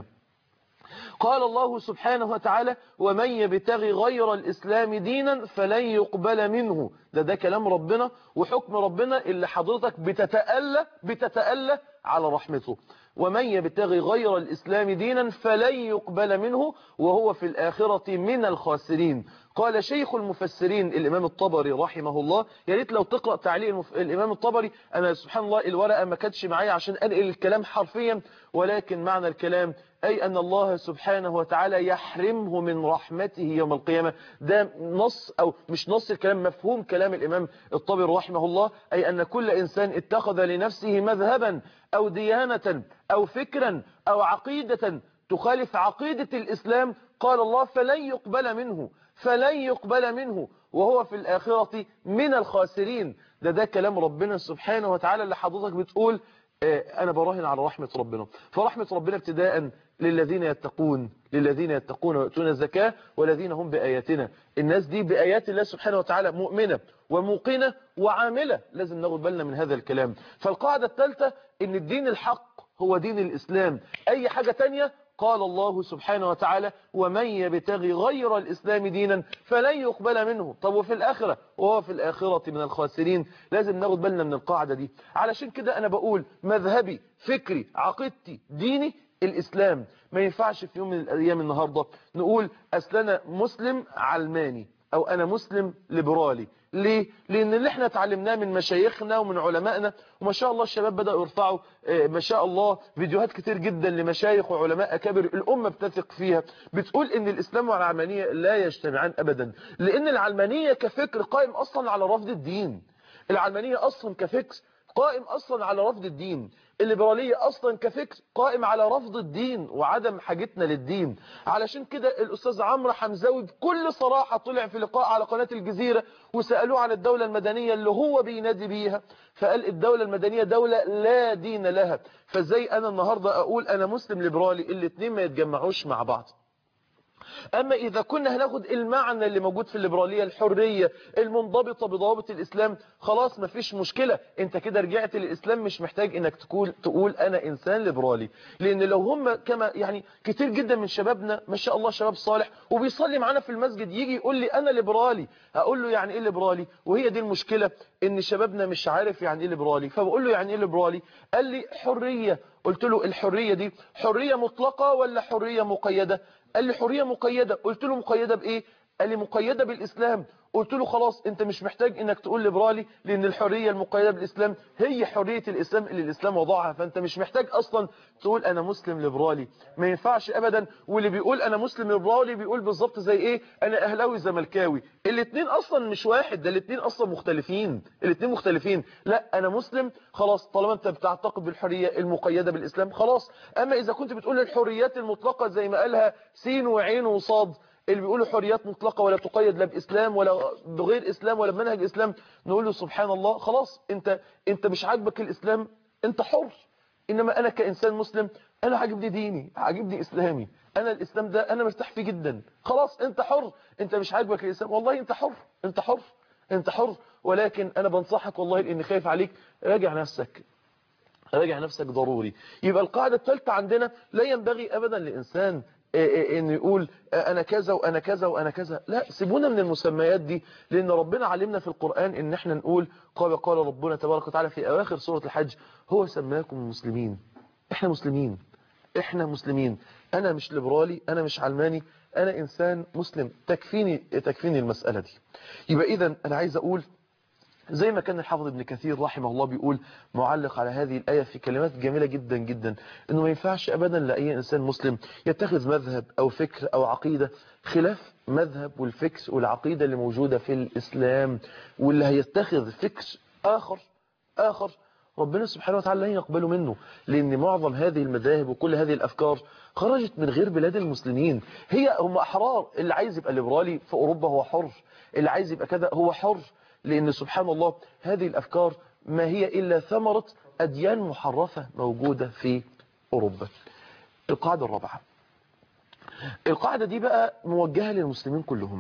قال الله سبحانه وتعالى ومن يبتغي غير الإسلام دينا فلن يقبل منه ده ده كلام ربنا وحكم ربنا اللي حضرتك بتتألى بتتألى على رحمته ومن يبتغي غير الإسلام دينا فلن يقبل منه وهو في الآخرة من الخاسرين قال شيخ المفسرين الإمام الطبري رحمه الله يا ريت لو تقرأ تعليق المف... الإمام الطبري أنا سبحان الله الورقة ما كانتش معايا عشان أنقل الكلام حرفيا ولكن معنى الكلام أي أن الله سبحانه وتعالى يحرمه من رحمته يوم القيامة ده نص أو مش نص الكلام مفهوم كلام الإمام الطبري رحمه الله أي أن كل إنسان اتخذ لنفسه مذهبا أو ديانة أو فكرا أو عقيدة تخالف عقيدة الإسلام قال الله فلن يقبل منه فلن يقبل منه وهو في الآخرة من الخاسرين ده ده كلام ربنا سبحانه وتعالى اللي حضرتك بتقول أنا براهن على رحمة ربنا فرحمة ربنا ابتداء للذين يتقون للذين يتقون ويؤتون الزكاة والذين هم بآياتنا الناس دي بآيات الله سبحانه وتعالى مؤمنة وموقنة وعاملة لازم ناخد بالنا من هذا الكلام فالقاعدة الثالثة ان الدين الحق هو دين الإسلام أي حاجة تانية قال الله سبحانه وتعالى ومن يبتغي غير الإسلام دينا فلن يقبل منه طب وفي الآخرة وهو في الآخرة من الخاسرين لازم ناخد بالنا من القاعدة دي علشان كده أنا بقول مذهبي فكري عقيدتي ديني الإسلام ما ينفعش في يوم من الأيام النهاردة نقول أصل مسلم علماني أو أنا مسلم ليبرالي ليه؟ لأن اللي احنا اتعلمناه من مشايخنا ومن علمائنا وما شاء الله الشباب بدأوا يرفعوا ما شاء الله فيديوهات كتير جدا لمشايخ وعلماء أكابر الأمة بتثق فيها بتقول ان الإسلام والعلمانية لا يجتمعان أبدا لأن العلمانية كفكر قائم أصلا على رفض الدين العلمانية أصلا كفكر قائم اصلا على رفض الدين الليبرالية اصلا كفكر قائم على رفض الدين وعدم حاجتنا للدين علشان كده الاستاذ عمرو حمزاوي بكل صراحة طلع في لقاء على قناة الجزيرة وسألوه عن الدولة المدنية اللي هو بينادي بيها فقال الدولة المدنية دولة لا دين لها فازاي انا النهاردة اقول انا مسلم ليبرالي الاتنين ما يتجمعوش مع بعض أما إذا كنا هناخد المعنى اللي موجود في الليبرالية الحرية المنضبطة بضوابط الإسلام خلاص مفيش مشكلة أنت كده رجعت للإسلام مش محتاج أنك تقول, تقول أنا إنسان ليبرالي لأن لو هم كما يعني كتير جدا من شبابنا ما شاء الله شباب صالح وبيصلي معانا في المسجد يجي يقول لي أنا ليبرالي هقول له يعني إيه ليبرالي وهي دي المشكلة إن شبابنا مش عارف يعني إيه ليبرالي فبقول له يعني إيه ليبرالي قال لي حرية قلت له الحرية دي حرية مطلقة ولا حرية مقيدة قال لي حرية مقيدة قلت له مقيدة بإيه قال لي مقيدة بالإسلام قلت له خلاص انت مش محتاج انك تقول ليبرالي لان الحرية المقيدة بالإسلام هي حرية الإسلام اللي الإسلام وضعها فانت مش محتاج اصلا تقول انا مسلم ليبرالي ما ينفعش ابدا واللي بيقول انا مسلم ليبرالي بيقول بالظبط زي ايه انا اهلاوي زملكاوي الاثنين اصلا مش واحد ده الاثنين اصلا مختلفين الاثنين مختلفين لا انا مسلم خلاص طالما انت بتعتقد بالحرية المقيدة بالإسلام خلاص اما اذا كنت بتقول الحريات المطلقة زي ما قالها سين وعين وصاد اللي بيقولوا حريات مطلقة ولا تقيد لا بإسلام ولا بغير إسلام ولا بمنهج إسلام نقول له سبحان الله خلاص انت انت مش عاجبك الإسلام انت حر إنما أنا كإنسان مسلم أنا عاجبني ديني عاجبني إسلامي أنا الإسلام ده أنا مرتاح فيه جدا خلاص انت حر انت مش عاجبك الإسلام والله انت حر انت حر انت حر ولكن أنا بنصحك والله لأني خايف عليك راجع نفسك راجع نفسك ضروري يبقى القاعدة الثالثة عندنا لا ينبغي أبدا لإنسان ان يقول انا كذا وانا كذا وانا كذا لا سيبونا من المسميات دي لان ربنا علمنا في القرآن ان احنا نقول قال قال ربنا تبارك وتعالى في اواخر سورة الحج هو سماكم المسلمين احنا مسلمين احنا مسلمين انا مش ليبرالي انا مش علماني انا انسان مسلم تكفيني تكفيني المسألة دي يبقى اذا انا عايز اقول زي ما كان الحافظ ابن كثير رحمه الله بيقول معلق على هذه الآية في كلمات جميلة جدا جدا انه ما ينفعش ابدا لأي انسان مسلم يتخذ مذهب او فكر او عقيدة خلاف مذهب والفكر والعقيدة اللي موجودة في الاسلام واللي هيتخذ فكر اخر اخر ربنا سبحانه وتعالى لا يقبله منه لان معظم هذه المذاهب وكل هذه الافكار خرجت من غير بلاد المسلمين هي هم احرار اللي عايز يبقى ليبرالي في اوروبا هو حر اللي عايز يبقى كذا هو حر لأن سبحان الله هذه الأفكار ما هي إلا ثمرة أديان محرفة موجودة في أوروبا القاعدة الرابعة القاعدة دي بقى موجهة للمسلمين كلهم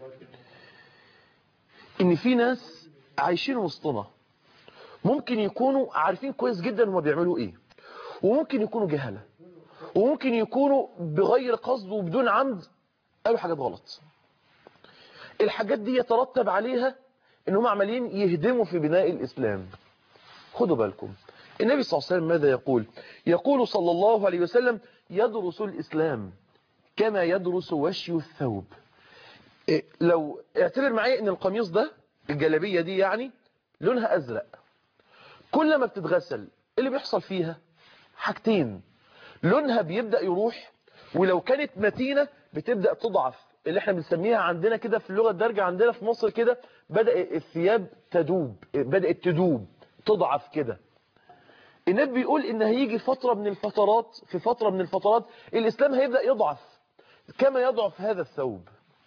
إن في ناس عايشين وسطنا ممكن يكونوا عارفين كويس جدا هما بيعملوا إيه وممكن يكونوا جهلة وممكن يكونوا بغير قصد وبدون عمد قالوا حاجات غلط الحاجات دي يترتب عليها انهم عمالين يهدموا في بناء الاسلام خدوا بالكم النبي صلى الله عليه وسلم ماذا يقول يقول صلى الله عليه وسلم يدرس الاسلام كما يدرس وشي الثوب إيه لو اعتبر معايا ان القميص ده الجلابية دي يعني لونها ازرق كل ما بتتغسل اللي بيحصل فيها حاجتين لونها بيبدأ يروح ولو كانت متينة بتبدأ تضعف اللي احنا بنسميها عندنا كده في اللغة الدارجة عندنا في مصر كده بدأ الثياب تدوب بدأت تدوب تضعف كده النبي بيقول ان هيجي فترة من الفترات في فترة من الفترات الاسلام هيبدأ يضعف كما يضعف هذا الثوب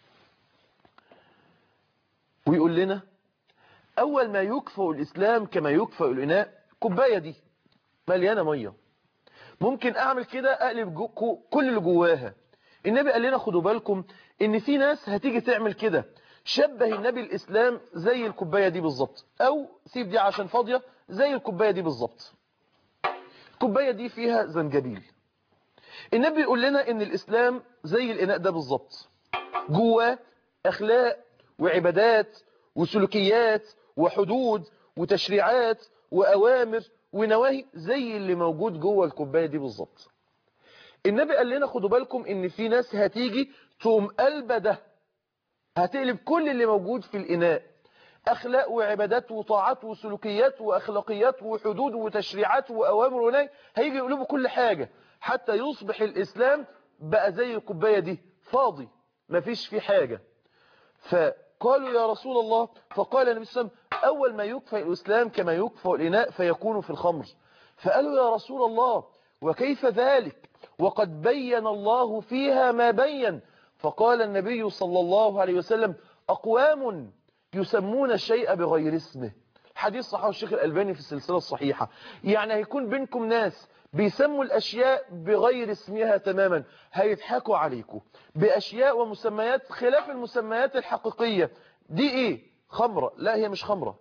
ويقول لنا اول ما يكفئ الاسلام كما يكفئ الاناء كوبايه دي مليانه ميه ممكن اعمل كده اقلب جو كل اللي جواها النبي قال لنا خدوا بالكم ان في ناس هتيجي تعمل كده شبه النبي الاسلام زي الكوبايه دي بالظبط او سيب دي عشان فاضيه زي الكوبايه دي بالظبط الكوبايه دي فيها زنجبيل النبي يقول لنا ان الاسلام زي الاناء ده بالظبط جواه اخلاق وعبادات وسلوكيات وحدود وتشريعات واوامر ونواهي زي اللي موجود جوه الكوبايه دي بالظبط النبي قال لنا خدوا بالكم ان في ناس هتيجي تقوم قلبه ده هتقلب كل اللي موجود في الاناء اخلاق وعبادات وطاعات وسلوكيات واخلاقيات وحدود وتشريعات واوامر ونهي هيجي يقلبوا كل حاجة حتى يصبح الاسلام بقى زي الكوبايه دي فاضي مفيش فيه حاجة فقالوا يا رسول الله فقال النبي صلى الله عليه وسلم أول ما يكفى الإسلام كما يكفى الإناء فيكون في الخمر فقالوا يا رسول الله وكيف ذلك وقد بين الله فيها ما بين فقال النبي صلى الله عليه وسلم أقوام يسمون الشيء بغير اسمه حديث صحيح الشيخ الألباني في السلسلة الصحيحة يعني هيكون بينكم ناس بيسموا الأشياء بغير اسمها تماما هيضحكوا عليكم بأشياء ومسميات خلاف المسميات الحقيقية دي ايه خمرة لا هي مش خمرة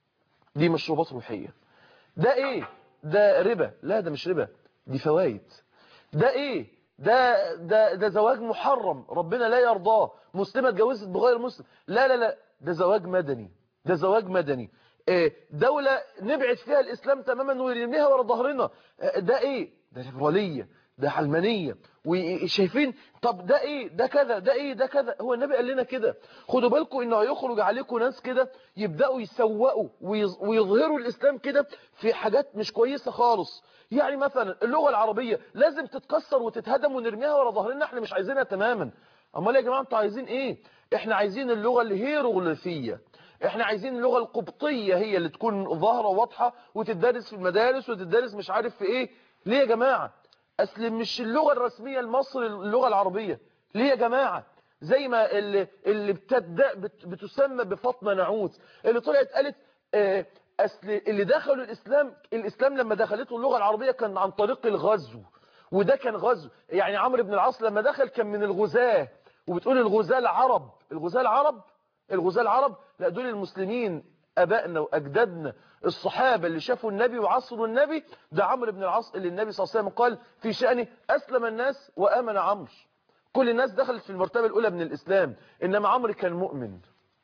دي مشروبات روحية ده ايه ده ربا لا ده مش ربا دي فوائد ده ايه ده ده ده زواج محرم ربنا لا يرضاه مسلمة اتجوزت بغير مسلم لا لا لا ده زواج مدني ده زواج مدني إيه دولة نبعد فيها الإسلام تماما ونرميها ورا ظهرنا إيه ده ايه ده ليبرالية ده علمانية وشايفين طب ده ايه ده كذا ده ايه ده كذا هو النبي قال لنا كده خدوا بالكم انه هيخرج عليكم ناس كده يبداوا يسوقوا ويظهروا الاسلام كده في حاجات مش كويسه خالص يعني مثلا اللغه العربيه لازم تتكسر وتتهدم ونرميها ورا ظهرنا احنا مش عايزينها تماما امال يا جماعه انتوا عايزين ايه احنا عايزين اللغه الهيروغليفيه احنا عايزين اللغه القبطيه هي اللي تكون ظاهره واضحه وتدرس في المدارس وتدرس مش عارف في ايه ليه يا جماعه اصل مش اللغة الرسمية لمصر اللغة العربية ليه يا جماعة زي ما اللي, اللي بتبدأ بتسمى بفاطمة نعوت اللي طلعت قالت اه اصل اللي دخلوا الاسلام الاسلام لما دخلته اللغة العربية كان عن طريق الغزو وده كان غزو يعني عمرو بن العاص لما دخل كان من الغزاة وبتقول الغزاة العرب الغزاة العرب الغزاة العرب لا دول المسلمين أبائنا وأجدادنا الصحابة اللي شافوا النبي وعصروا النبي ده عمرو بن العاص اللي النبي صلى الله عليه وسلم قال في شأنه أسلم الناس وآمن عمرو كل الناس دخلت في المرتبة الأولى من الإسلام إنما عمرو كان مؤمن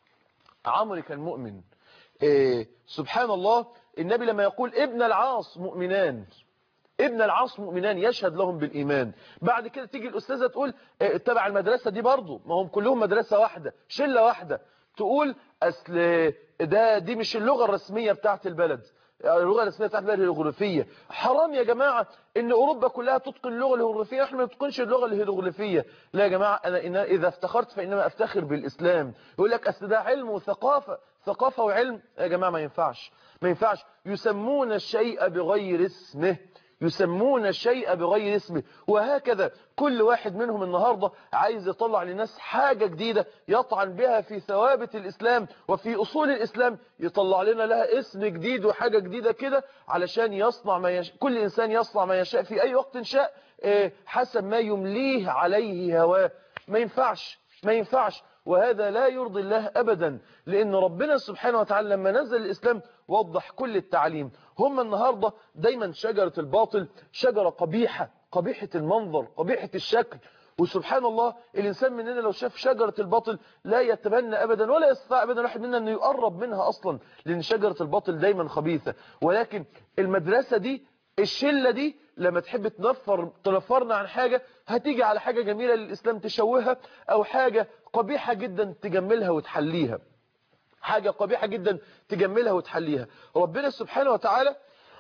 عمرو كان مؤمن إيه سبحان الله النبي لما يقول ابن العاص مؤمنان ابن العاص مؤمنان يشهد لهم بالإيمان بعد كده تيجي الأستاذة تقول إيه تبع المدرسة دي برضو ما هم كلهم مدرسة واحدة شلة واحدة تقول أصل ده دي مش اللغة الرسمية بتاعت البلد اللغة الرسمية بتاعت البلد الهيروغليفية حرام يا جماعة ان اوروبا كلها تتقن اللغة الهيروغليفية احنا ما نتقنش اللغة الهيروغليفية لا يا جماعة انا إن اذا افتخرت فانما افتخر بالاسلام يقول لك اصل ده علم وثقافة ثقافة وعلم يا جماعة ما ينفعش ما ينفعش يسمون الشيء بغير اسمه يسمون الشيء بغير اسمه وهكذا كل واحد منهم النهاردة عايز يطلع للناس حاجة جديدة يطعن بها في ثوابت الإسلام وفي أصول الإسلام يطلع لنا لها اسم جديد وحاجة جديدة كده علشان يصنع ما يشاء كل إنسان يصنع ما يشاء في أي وقت شاء حسب ما يمليه عليه هواه ما ينفعش ما ينفعش وهذا لا يرضي الله أبدا لأن ربنا سبحانه وتعالى لما نزل الإسلام وضح كل التعليم هم النهاردة دايما شجرة الباطل شجرة قبيحة قبيحة المنظر قبيحة الشكل وسبحان الله الإنسان مننا لو شاف شجرة الباطل لا يتمنى أبدا ولا يستطيع أبدا واحد مننا أنه يقرب منها أصلا لأن شجرة الباطل دايما خبيثة ولكن المدرسة دي الشلة دي لما تحب تنفر تنفرنا عن حاجة هتيجي على حاجة جميلة للإسلام تشوهها أو حاجة قبيحة جدا تجملها وتحليها حاجة قبيحة جدا تجملها وتحليها ربنا سبحانه وتعالى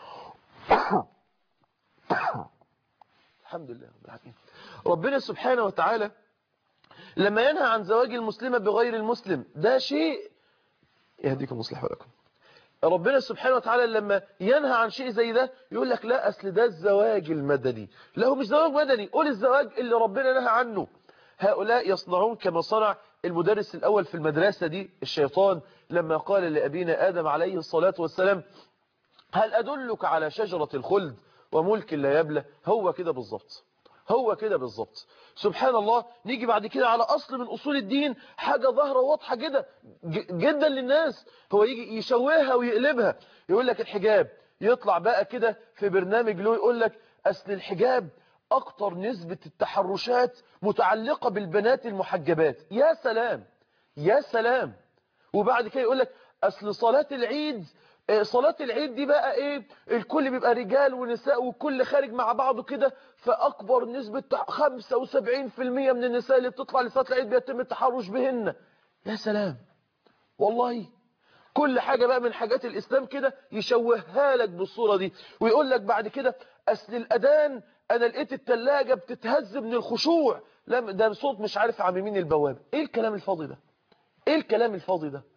الحمد لله رب العالمين ربنا سبحانه وتعالى لما ينهى عن زواج المسلمة بغير المسلم ده شيء يهديكم مصلح ولكم ربنا سبحانه وتعالى لما ينهى عن شيء زي ده يقول لك لا أصل ده الزواج المدني لا هو مش زواج مدني قول الزواج اللي ربنا نهى عنه هؤلاء يصنعون كما صنع المدرس الأول في المدرسة دي الشيطان لما قال لأبينا آدم عليه الصلاة والسلام هل أدلك على شجرة الخلد وملك لا يبلى هو كده بالظبط هو كده بالظبط سبحان الله نيجي بعد كده على أصل من أصول الدين حاجة ظاهرة واضحة جدا جدا للناس هو يجي يشوهها ويقلبها يقول لك الحجاب يطلع بقى كده في برنامج له يقول لك أصل الحجاب أكتر نسبة التحرشات متعلقة بالبنات المحجبات يا سلام يا سلام وبعد كده يقول لك أصل صلاة العيد صلاة العيد دي بقى ايه الكل بيبقى رجال ونساء والكل خارج مع بعضه كده فأكبر نسبة 75% من النساء اللي بتطلع لصلاة العيد بيتم التحرش بهن يا سلام والله كل حاجة بقى من حاجات الإسلام كده يشوهها لك بالصورة دي ويقول لك بعد كده أصل الأذان أنا لقيت التلاجة بتتهز من الخشوع لا ده صوت مش عارف عامل مين البوابة إيه الكلام الفاضي ده إيه الكلام الفاضي ده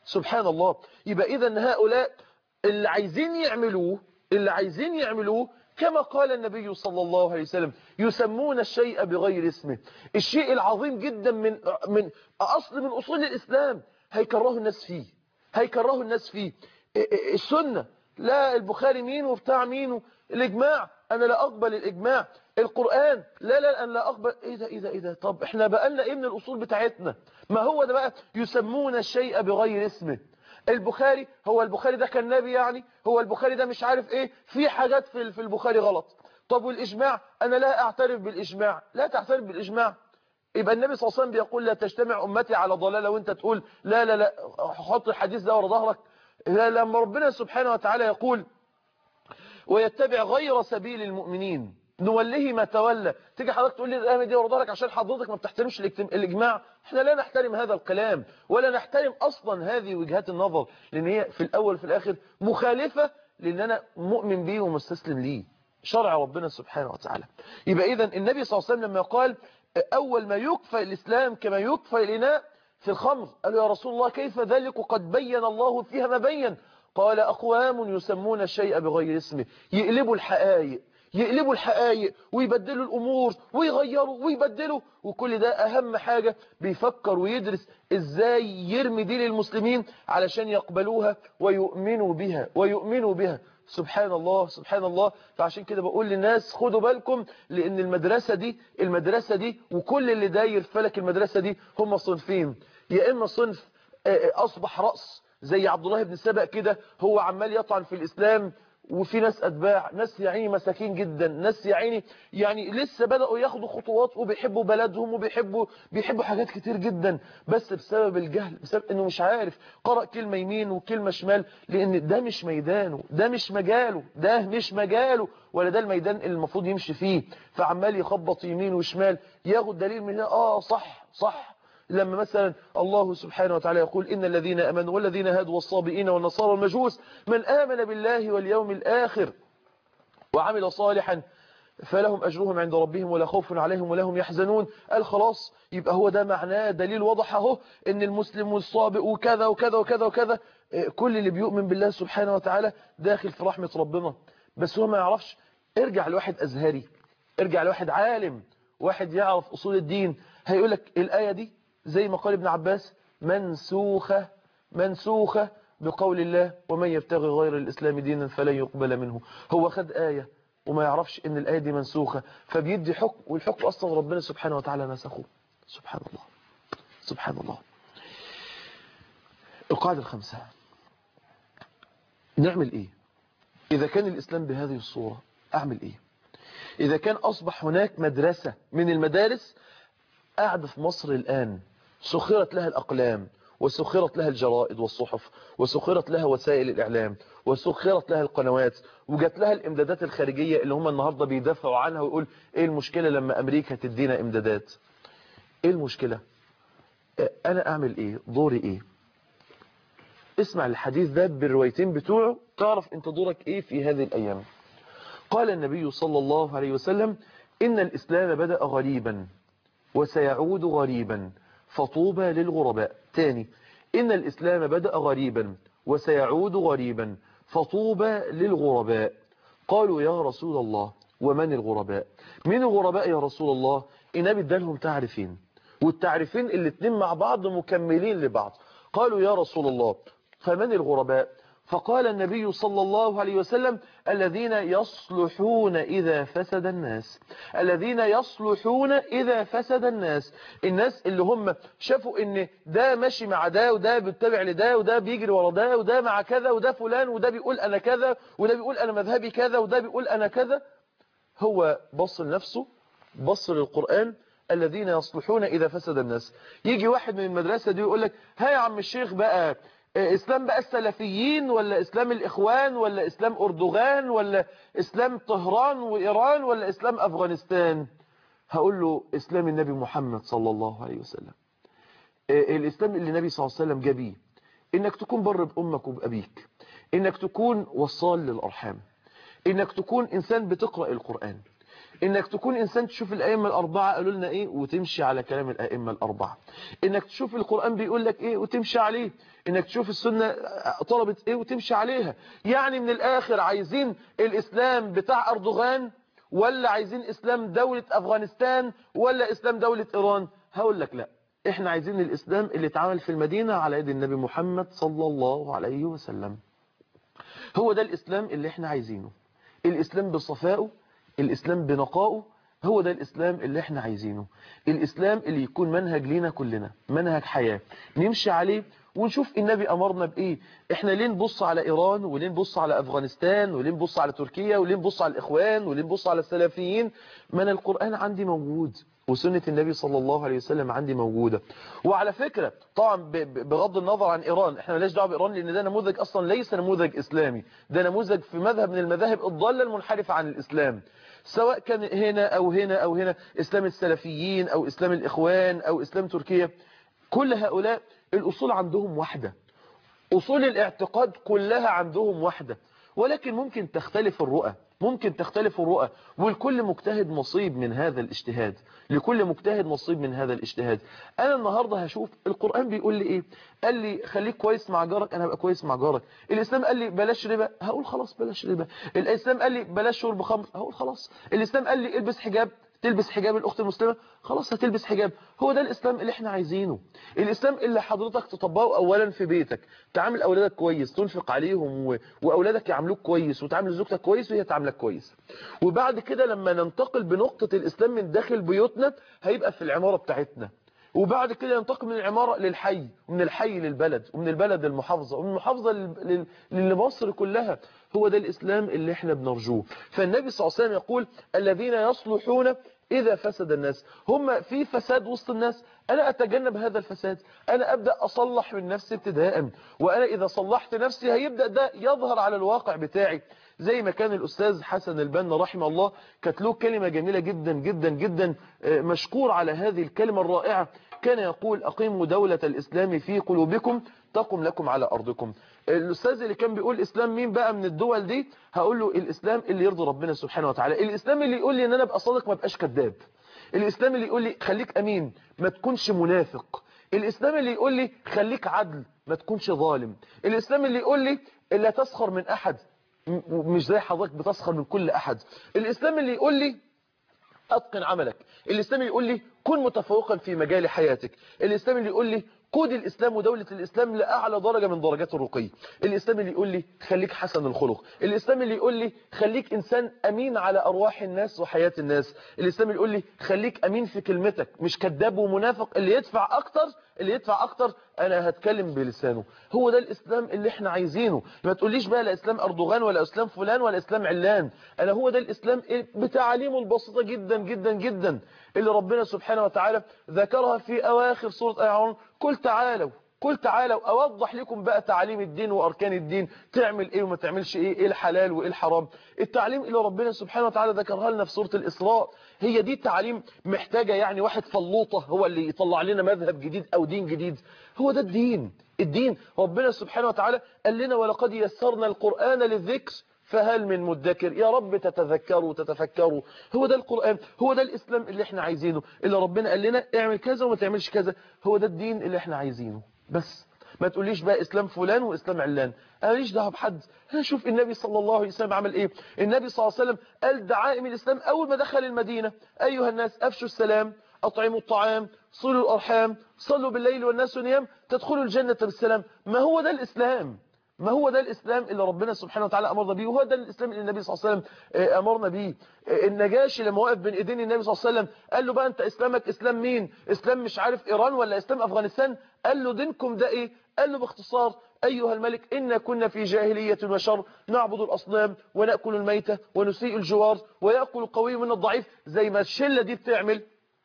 سبحان الله يبقى إذا هؤلاء اللي عايزين يعملوه اللي عايزين يعملوه كما قال النبي صلى الله عليه وسلم يسمون الشيء بغير اسمه الشيء العظيم جدا من من أصل من أصول الإسلام هيكرهوا الناس فيه هيكرهوا الناس فيه السنة لا البخاري مين وبتاع مين الإجماع أنا لا أقبل الإجماع القرآن لا لا أنا لا أقبل إيه ده إيه ده إيه ده طب إحنا بقى لنا إيه من الأصول بتاعتنا ما هو ده بقى يسمون الشيء بغير اسمه البخاري هو البخاري ده كان نبي يعني هو البخاري ده مش عارف ايه في حاجات في في البخاري غلط طب والاجماع انا لا اعترف بالاجماع لا تعترف بالاجماع يبقى النبي صلى الله عليه وسلم بيقول لا تجتمع امتي على ضلاله وانت تقول لا لا لا حط الحديث ده ورا ظهرك لا لما ربنا سبحانه وتعالى يقول ويتبع غير سبيل المؤمنين نوليه ما تولى تيجي حضرتك تقول لي الآية دي ورا ظهرك عشان حضرتك ما بتحترمش الإجماع احنا لا نحترم هذا الكلام ولا نحترم أصلا هذه وجهات النظر لأن هي في الأول وفي الآخر مخالفة لأن أنا مؤمن به ومستسلم ليه شرع ربنا سبحانه وتعالى يبقى إذا النبي صلى الله عليه وسلم لما قال أول ما يكفى الإسلام كما يكفى الإناء في الخمر قالوا يا رسول الله كيف ذلك وقد بين الله فيها ما بين قال أقوام يسمون الشيء بغير اسمه يقلبوا الحقائق يقلبوا الحقائق ويبدلوا الأمور ويغيروا ويبدلوا وكل ده أهم حاجة بيفكر ويدرس إزاي يرمي دين المسلمين علشان يقبلوها ويؤمنوا بها ويؤمنوا بها سبحان الله سبحان الله فعشان كده بقول للناس خدوا بالكم لأن المدرسة دي المدرسة دي وكل اللي داير فلك المدرسة دي هم صنفين يا إما صنف أصبح رأس زي عبد الله بن سبأ كده هو عمال يطعن في الإسلام وفي ناس أتباع ناس يعيني مساكين جدا ناس يعيني يعني لسه بدأوا ياخدوا خطوات وبيحبوا بلدهم وبيحبوا بيحبوا حاجات كتير جدا بس بسبب الجهل بسبب انه مش عارف قرأ كلمة يمين وكلمة شمال لان ده مش ميدانه ده مش مجاله ده مش مجاله ولا ده الميدان اللي المفروض يمشي فيه فعمال يخبط يمين وشمال ياخد دليل من هنا اه صح صح لما مثلا الله سبحانه وتعالى يقول إن الذين أمنوا والذين هادوا والصابئين والنصارى والمجوس من آمن بالله واليوم الآخر وعمل صالحا فلهم أجرهم عند ربهم ولا خوف عليهم ولا هم يحزنون قال خلاص يبقى هو ده معناه دليل واضح اهو ان المسلم والصابئ وكذا وكذا وكذا وكذا كل اللي بيؤمن بالله سبحانه وتعالى داخل في رحمة ربنا بس هو ما يعرفش ارجع لواحد أزهري ارجع لواحد عالم واحد يعرف أصول الدين هيقول لك الآية دي زي ما قال ابن عباس منسوخة منسوخة بقول الله ومن يبتغي غير الإسلام دينا فلن يقبل منه هو خد آية وما يعرفش ان الآية دي منسوخة فبيدي حكم والحكم أصلا ربنا سبحانه وتعالى نسخه سبحان الله سبحان الله القاعدة الخامسة نعمل ايه إذا كان الإسلام بهذه الصورة أعمل ايه إذا كان أصبح هناك مدرسة من المدارس قاعدة في مصر الآن سخرت لها الأقلام وسخرت لها الجرائد والصحف وسخرت لها وسائل الإعلام وسخرت لها القنوات وجات لها الإمدادات الخارجية اللي هم النهاردة بيدافعوا عنها ويقول إيه المشكلة لما أمريكا تدينا إمدادات إيه المشكلة أنا أعمل إيه دوري إيه اسمع الحديث ده بالروايتين بتوعه تعرف أنت دورك إيه في هذه الأيام قال النبي صلى الله عليه وسلم إن الإسلام بدأ غريبا وسيعود غريبا فطوبى للغرباء تاني إن الإسلام بدأ غريبا وسيعود غريبا فطوبى للغرباء قالوا يا رسول الله ومن الغرباء من الغرباء يا رسول الله النبي ادالهم تعرفين والتعرفين الاتنين مع بعض مكملين لبعض قالوا يا رسول الله فمن الغرباء فقال النبي صلى الله عليه وسلم الذين يصلحون إذا فسد الناس الذين يصلحون إذا فسد الناس الناس اللي هم شافوا ان ده ماشي مع ده وده بيتبع لده وده بيجري ورا ده وده مع كذا وده فلان وده بيقول أنا كذا وده بيقول أنا مذهبي كذا وده بيقول أنا كذا هو بص لنفسه بص للقرآن الذين يصلحون إذا فسد الناس يجي واحد من المدرسة دي ويقول لك ها يا عم الشيخ بقى اسلام بقى السلفيين ولا اسلام الاخوان ولا اسلام اردوغان ولا اسلام طهران وايران ولا اسلام افغانستان هقول له اسلام النبي محمد صلى الله عليه وسلم الاسلام اللي النبي صلى الله عليه وسلم جابيه انك تكون بر بامك وبابيك انك تكون وصال للارحام انك تكون انسان بتقرأ القرآن انك تكون انسان تشوف الائمه الاربعه قالوا لنا ايه وتمشي على كلام الائمه الاربعه انك تشوف القران بيقول لك ايه وتمشي عليه انك تشوف السنه طلبت ايه وتمشي عليها يعني من الاخر عايزين الاسلام بتاع اردوغان ولا عايزين اسلام دوله افغانستان ولا اسلام دوله ايران هقول لك لا احنا عايزين الاسلام اللي اتعمل في المدينه على يد النبي محمد صلى الله عليه وسلم هو ده الاسلام اللي احنا عايزينه الاسلام بصفائه الإسلام بنقائه هو ده الإسلام اللي احنا عايزينه الإسلام اللي يكون منهج لينا كلنا منهج حياة نمشي عليه ونشوف النبي أمرنا بإيه احنا ليه نبص على إيران وليه نبص على أفغانستان وليه نبص على تركيا وليه نبص على الإخوان وليه نبص على السلفيين من القرآن عندي موجود وسنة النبي صلى الله عليه وسلم عندي موجودة وعلى فكرة طبعا بغض النظر عن إيران احنا ملاش دعوه بإيران لأن ده نموذج أصلا ليس نموذج إسلامي ده نموذج في مذهب من المذاهب الضالة المنحرفة عن الإسلام سواء كان هنا أو هنا أو هنا إسلام السلفيين أو إسلام الإخوان أو إسلام تركيا كل هؤلاء الأصول عندهم واحدة أصول الاعتقاد كلها عندهم واحدة ولكن ممكن تختلف الرؤى ممكن تختلف الرؤى والكل مجتهد نصيب من هذا الاجتهاد لكل مجتهد نصيب من هذا الاجتهاد انا النهاردة هشوف القرآن بيقول لي ايه قال لي خليك كويس مع جارك انا هبقى كويس مع جارك الاسلام قال لي بلاش ربا هقول خلاص بلاش ربا الاسلام قال لي بلاش شرب خمر هقول خلاص الاسلام قال لي البس حجاب تلبس حجاب الأخت المسلمة خلاص هتلبس حجاب هو ده الإسلام اللي احنا عايزينه الإسلام اللي حضرتك تطبقه أولا في بيتك تعامل أولادك كويس تنفق عليهم و... وأولادك يعاملوك كويس وتعامل زوجتك كويس وهي تعاملك كويس وبعد كده لما ننتقل بنقطة الإسلام من داخل بيوتنا هيبقى في العمارة بتاعتنا وبعد كده ينتقل من العمارة للحي ومن الحي للبلد ومن البلد للمحافظة ومن المحافظة لل- لل- لمصر كلها هو ده الإسلام اللي احنا بنرجوه فالنبي صلى الله عليه وسلم يقول الذين يصلحون إذا فسد الناس هم في فساد وسط الناس أنا أتجنب هذا الفساد أنا أبدأ أصلح من نفسي ابتداء وأنا إذا صلحت نفسي هيبدأ ده يظهر على الواقع بتاعي زي ما كان الأستاذ حسن البنا رحمه الله كانت له كلمة جميلة جدا جدا جدا آه، مشكور على هذه الكلمة الرائعة كان يقول أقيموا دولة الإسلام في قلوبكم تقم لكم على أرضكم الأستاذ اللي كان بيقول إسلام مين بقى من الدول دي هقول له الإسلام اللي يرضي ربنا سبحانه وتعالى الإسلام اللي يقول لي إن أنا أبقى صادق ما بقاش كذاب الإسلام اللي يقول لي خليك أمين ما تكونش منافق الإسلام اللي يقول لي خليك عدل ما تكونش ظالم الإسلام اللي يقول لي لا تسخر من أحد م- مش زي حضرتك بتسخر من كل أحد الإسلام اللي يقول لي أتقن عملك الإسلام اللي يقول لي كن متفوقا في مجال حياتك الإسلام اللي يقول لي قود الإسلام ودولة الإسلام لأعلى درجة من درجات الرقي الإسلام اللي يقول لي خليك حسن الخلق الإسلام اللي يقول لي خليك إنسان أمين على أرواح الناس وحياة الناس الإسلام اللي يقول لي خليك أمين في كلمتك مش كذاب ومنافق اللي يدفع أكتر اللي يدفع أكتر أنا هتكلم بلسانه هو ده الإسلام اللي احنا عايزينه ما تقوليش بقى لا إسلام أردوغان ولا إسلام فلان ولا إسلام علان أنا هو ده الإسلام بتعاليمه البسيطة جدا جدا جدا اللي ربنا سبحانه وتعالى ذكرها في أواخر سورة آل عمران قل تعالوا قل تعالوا أوضح لكم بقى تعاليم الدين وأركان الدين تعمل إيه وما تعملش إيه إيه الحلال وإيه الحرام التعليم اللي ربنا سبحانه وتعالى ذكرها لنا في سورة الإسراء هي دي التعليم محتاجة يعني واحد فلوطة هو اللي يطلع لنا مذهب جديد أو دين جديد هو ده الدين الدين ربنا سبحانه وتعالى قال لنا ولقد يسرنا القرآن للذكر فهل من مدكر يا رب تتذكروا تتفكروا هو ده القرآن هو ده الإسلام اللي احنا عايزينه اللي ربنا قال لنا اعمل كذا وما تعملش كذا هو ده الدين اللي احنا عايزينه بس ما تقوليش بقى إسلام فلان وإسلام علان أنا ليش دعوه بحد أنا شوف النبي صلى الله عليه وسلم عمل إيه النبي صلى الله عليه وسلم قال دعائم الإسلام أول ما دخل المدينة أيها الناس أفشوا السلام أطعموا الطعام صلوا الأرحام صلوا بالليل والناس نيام تدخلوا الجنة بالسلام ما هو ده الإسلام ما هو ده الإسلام اللي ربنا سبحانه وتعالى أمرنا بيه وهو ده الإسلام اللي النبي صلى الله عليه وسلم آه، أمرنا بيه آه، النجاشي لما وقف بين إيدين النبي صلى الله عليه وسلم قال له بقى أنت إسلامك إسلام مين إسلام مش عارف إيران ولا إسلام أفغانستان قال له دينكم ده إيه قال له باختصار أيها الملك إنا كنا في جاهلية وشر نعبد الأصنام ونأكل الميتة ونسيء الجوار ويأكل القوي من الضعيف زي ما الشلة دي بتعمل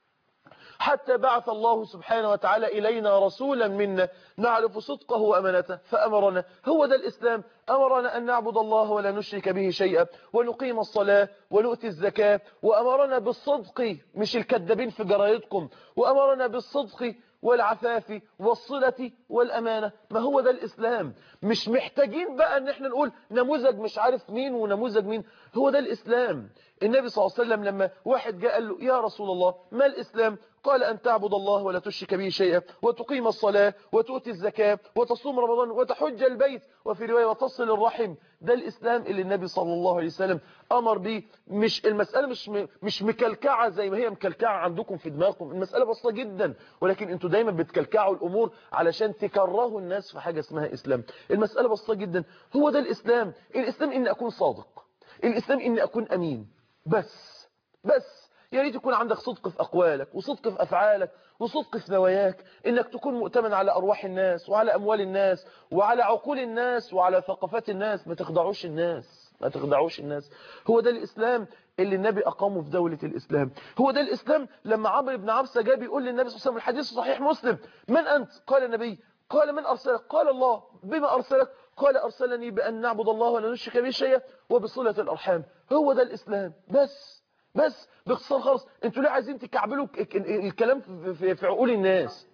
حتى بعث الله سبحانه وتعالى إلينا رسولا منا نعرف صدقه وأمانته فأمرنا هو ده الإسلام أمرنا أن نعبد الله ولا نشرك به شيئا ونقيم الصلاة ونؤتي الزكاة وأمرنا بالصدق مش الكذابين في جرايدكم وأمرنا بالصدق والعفاف والصلة والأمانة ما هو ده الإسلام مش محتاجين بقى ان احنا نقول نموذج مش عارف مين ونموذج مين هو ده الإسلام النبي صلى الله عليه وسلم لما واحد جاء قال له يا رسول الله ما الإسلام قال أن تعبد الله ولا تشرك به شيئا وتقيم الصلاة وتؤتي الزكاة وتصوم رمضان وتحج البيت وفي رواية وتصل الرحم ده الإسلام اللي النبي صلى الله عليه وسلم أمر به مش المسألة مش مش مكلكعة زي ما هي مكلكعة عندكم في دماغكم المسألة بسيطة جدا ولكن انتوا دايما بتكلكعوا الأمور علشان تكرهوا الناس في حاجة اسمها إسلام المسألة بسيطة جدا هو ده الإسلام الإسلام إني أكون صادق الإسلام إني أكون أمين بس بس يا ريت يكون عندك صدق في أقوالك وصدق في أفعالك وصدق في نواياك إنك تكون مؤتمن على أرواح الناس وعلى أموال الناس وعلى عقول الناس وعلى ثقافات الناس ما تخدعوش الناس ما تخدعوش الناس هو ده الإسلام اللي النبي أقامه في دولة الإسلام هو ده الإسلام لما عمرو بن عبسة جاء بيقول للنبي صلى الله عليه وسلم الحديث صحيح مسلم من أنت قال النبي قال من أرسلك قال الله بما أرسلك قال أرسلني بأن نعبد الله ولا نشرك به شيئا وبصلة الأرحام هو ده الإسلام بس بس باختصار خالص انتوا ليه عايزين تكعبلوا الكلام في, في عقول الناس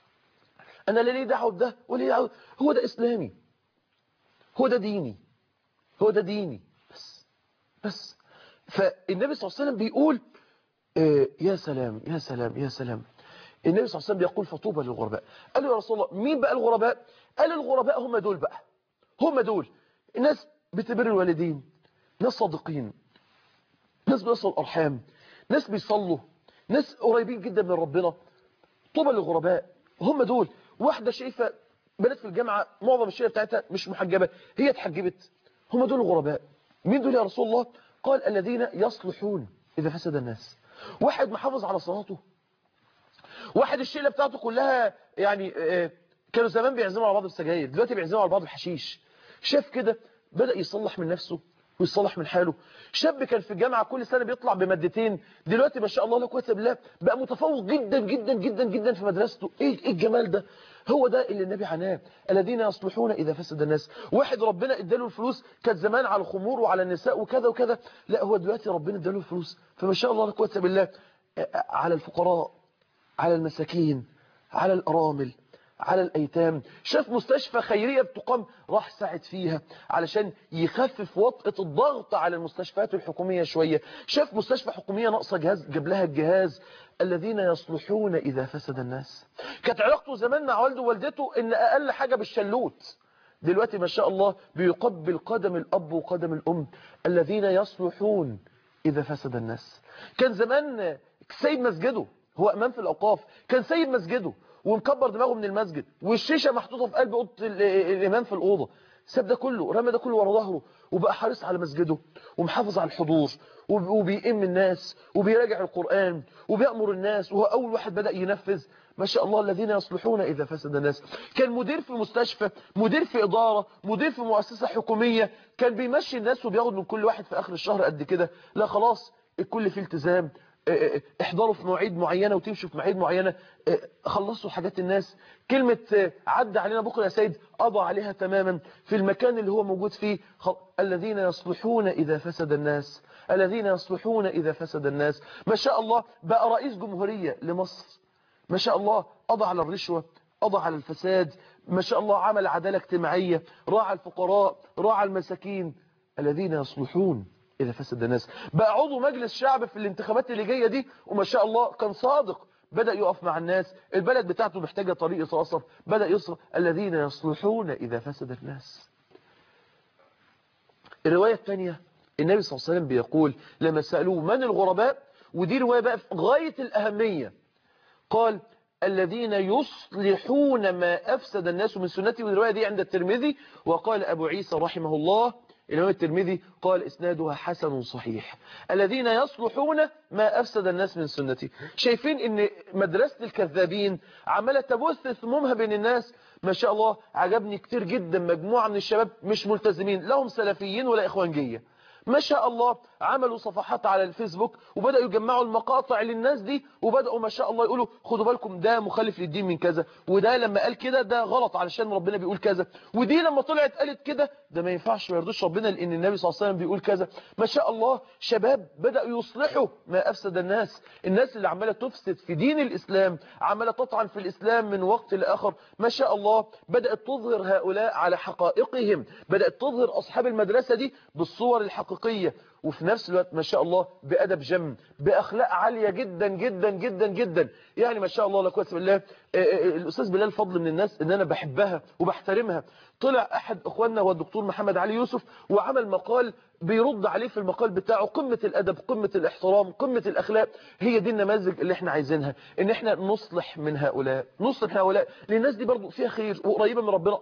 انا لا ليه دعوه بده ولا ليه دعوه هو ده اسلامي هو ده ديني هو ده ديني بس بس فالنبي صلى الله عليه وسلم بيقول آه يا سلام يا سلام يا سلام النبي صلى الله عليه وسلم بيقول فطوبى للغرباء قال له يا رسول الله مين بقى الغرباء قال الغرباء هم دول بقى هم دول الناس بتبر الوالدين ناس صادقين ناس بيصلوا الأرحام ناس بيصلوا ناس قريبين جدا من ربنا طوبى للغرباء هم دول واحدة شايفة بنات في الجامعة معظم الشيء بتاعتها مش محجبة هي اتحجبت هم دول الغرباء مين دول يا رسول الله قال الذين يصلحون إذا فسد الناس واحد محافظ على صلاته واحد الشيلة بتاعته كلها يعني كانوا زمان بيعزموا على بعض السجاير دلوقتي بيعزموا على بعض الحشيش شاف كده بدأ يصلح من نفسه ويصلح من حاله شاب كان في الجامعة كل سنة بيطلع بمادتين دلوقتي ما شاء الله لا قوه الا بالله بقى متفوق جدا جدا جدا جدا في مدرسته ايه ايه الجمال ده هو ده اللي النبي عناه الذين يصلحون اذا فسد الناس واحد ربنا اداله الفلوس كانت زمان على الخمور وعلى النساء وكذا وكذا لا هو دلوقتي ربنا اداله الفلوس فما شاء الله لا قوه الا بالله على الفقراء على المساكين على الارامل على الأيتام شاف مستشفى خيرية بتقام راح ساعد فيها علشان يخفف وطئة الضغط على المستشفيات الحكومية شوية شاف مستشفى حكومية ناقصة جهاز جاب لها الجهاز الذين يصلحون إذا فسد الناس كانت علاقته زمان مع والده ووالدته إن أقل حاجة بالشلوت دلوقتي ما شاء الله بيقبل قدم الأب وقدم الأم الذين يصلحون إذا فسد الناس كان زمان سيد مسجده هو أمام في الأوقاف كان سيد مسجده ومكبر دماغه من المسجد والشيشة محطوطة في قلب أوضة الإمام في الأوضة ساب ده كله رمى ده كله ورا ظهره وبقى حريص على مسجده ومحافظ على الحضور وبيئم الناس وبيراجع القرآن وبيأمر الناس وهو أول واحد بدأ ينفذ ما شاء الله الذين يصلحون إذا فسد الناس كان مدير في مستشفى مدير في إدارة مدير في مؤسسة حكومية كان بيمشي الناس وبياخد من كل واحد في آخر الشهر قد كده لا خلاص الكل فيه التزام احضروا في مواعيد معينة وتمشوا في مواعيد معينة خلصوا حاجات الناس كلمة عدى علينا بكرة يا سيد قضى عليها تماما في المكان اللي هو موجود فيه الذين يصلحون إذا فسد الناس الذين يصلحون إذا فسد الناس ما شاء الله بقى رئيس جمهورية لمصر ما شاء الله قضى على الرشوة قضى على الفساد ما شاء الله عمل عدالة اجتماعية راعى الفقراء راعى المساكين الذين يصلحون إذا فسد الناس بقى عضو مجلس شعب في الانتخابات اللي جاية دي وما شاء الله كان صادق بدأ يقف مع الناس البلد بتاعته محتاجة طريق يتوصف بدأ يصرف الذين يصلحون إذا فسد الناس الرواية الثانية النبي صلى الله عليه وسلم بيقول لما سألوه من الغرباء ودي رواية بقى في غاية الأهمية قال الذين يصلحون ما أفسد الناس من سنتي والرواية دي عند الترمذي وقال أبو عيسى رحمه الله الإمام الترمذي قال إسنادها حسن صحيح الذين يصلحون ما أفسد الناس من سنتي شايفين إن مدرسة الكذابين عمالة تبث ثمومها بين الناس ما شاء الله عجبني كتير جدا مجموعة من الشباب مش ملتزمين لهم سلفيين ولا إخوانجية ما شاء الله عملوا صفحات على الفيسبوك وبدأوا يجمعوا المقاطع للناس دي وبدأوا ما شاء الله يقولوا خدوا بالكم ده مخالف للدين من كذا وده لما قال كده ده غلط علشان ربنا بيقول كذا ودي لما طلعت قالت كده ده ما ينفعش ما يرضوش ربنا لأن النبي صلى الله عليه وسلم بيقول كذا ما شاء الله شباب بدأوا يصلحوا ما أفسد الناس الناس اللي عمالة تفسد في دين الإسلام عمالة تطعن في الإسلام من وقت لآخر ما شاء الله بدأت تظهر هؤلاء على حقائقهم بدأت تظهر أصحاب المدرسة دي بالصور الحقيقية وفي نفس الوقت ما شاء الله بأدب جم بأخلاق عالية جدا جدا جدا جدا يعني ما شاء الله لا قوه الا بالله الأستاذ بلال فضل من الناس ان أنا بحبها وبحترمها طلع أحد أخواننا هو الدكتور محمد علي يوسف وعمل مقال بيرد عليه في المقال بتاعه قمة الأدب قمة الاحترام قمة الأخلاق هي دي النماذج اللي احنا عايزينها ان احنا نصلح من هؤلاء نصلح من هؤلاء لأن الناس دي برضو فيها خير وقريبة من ربنا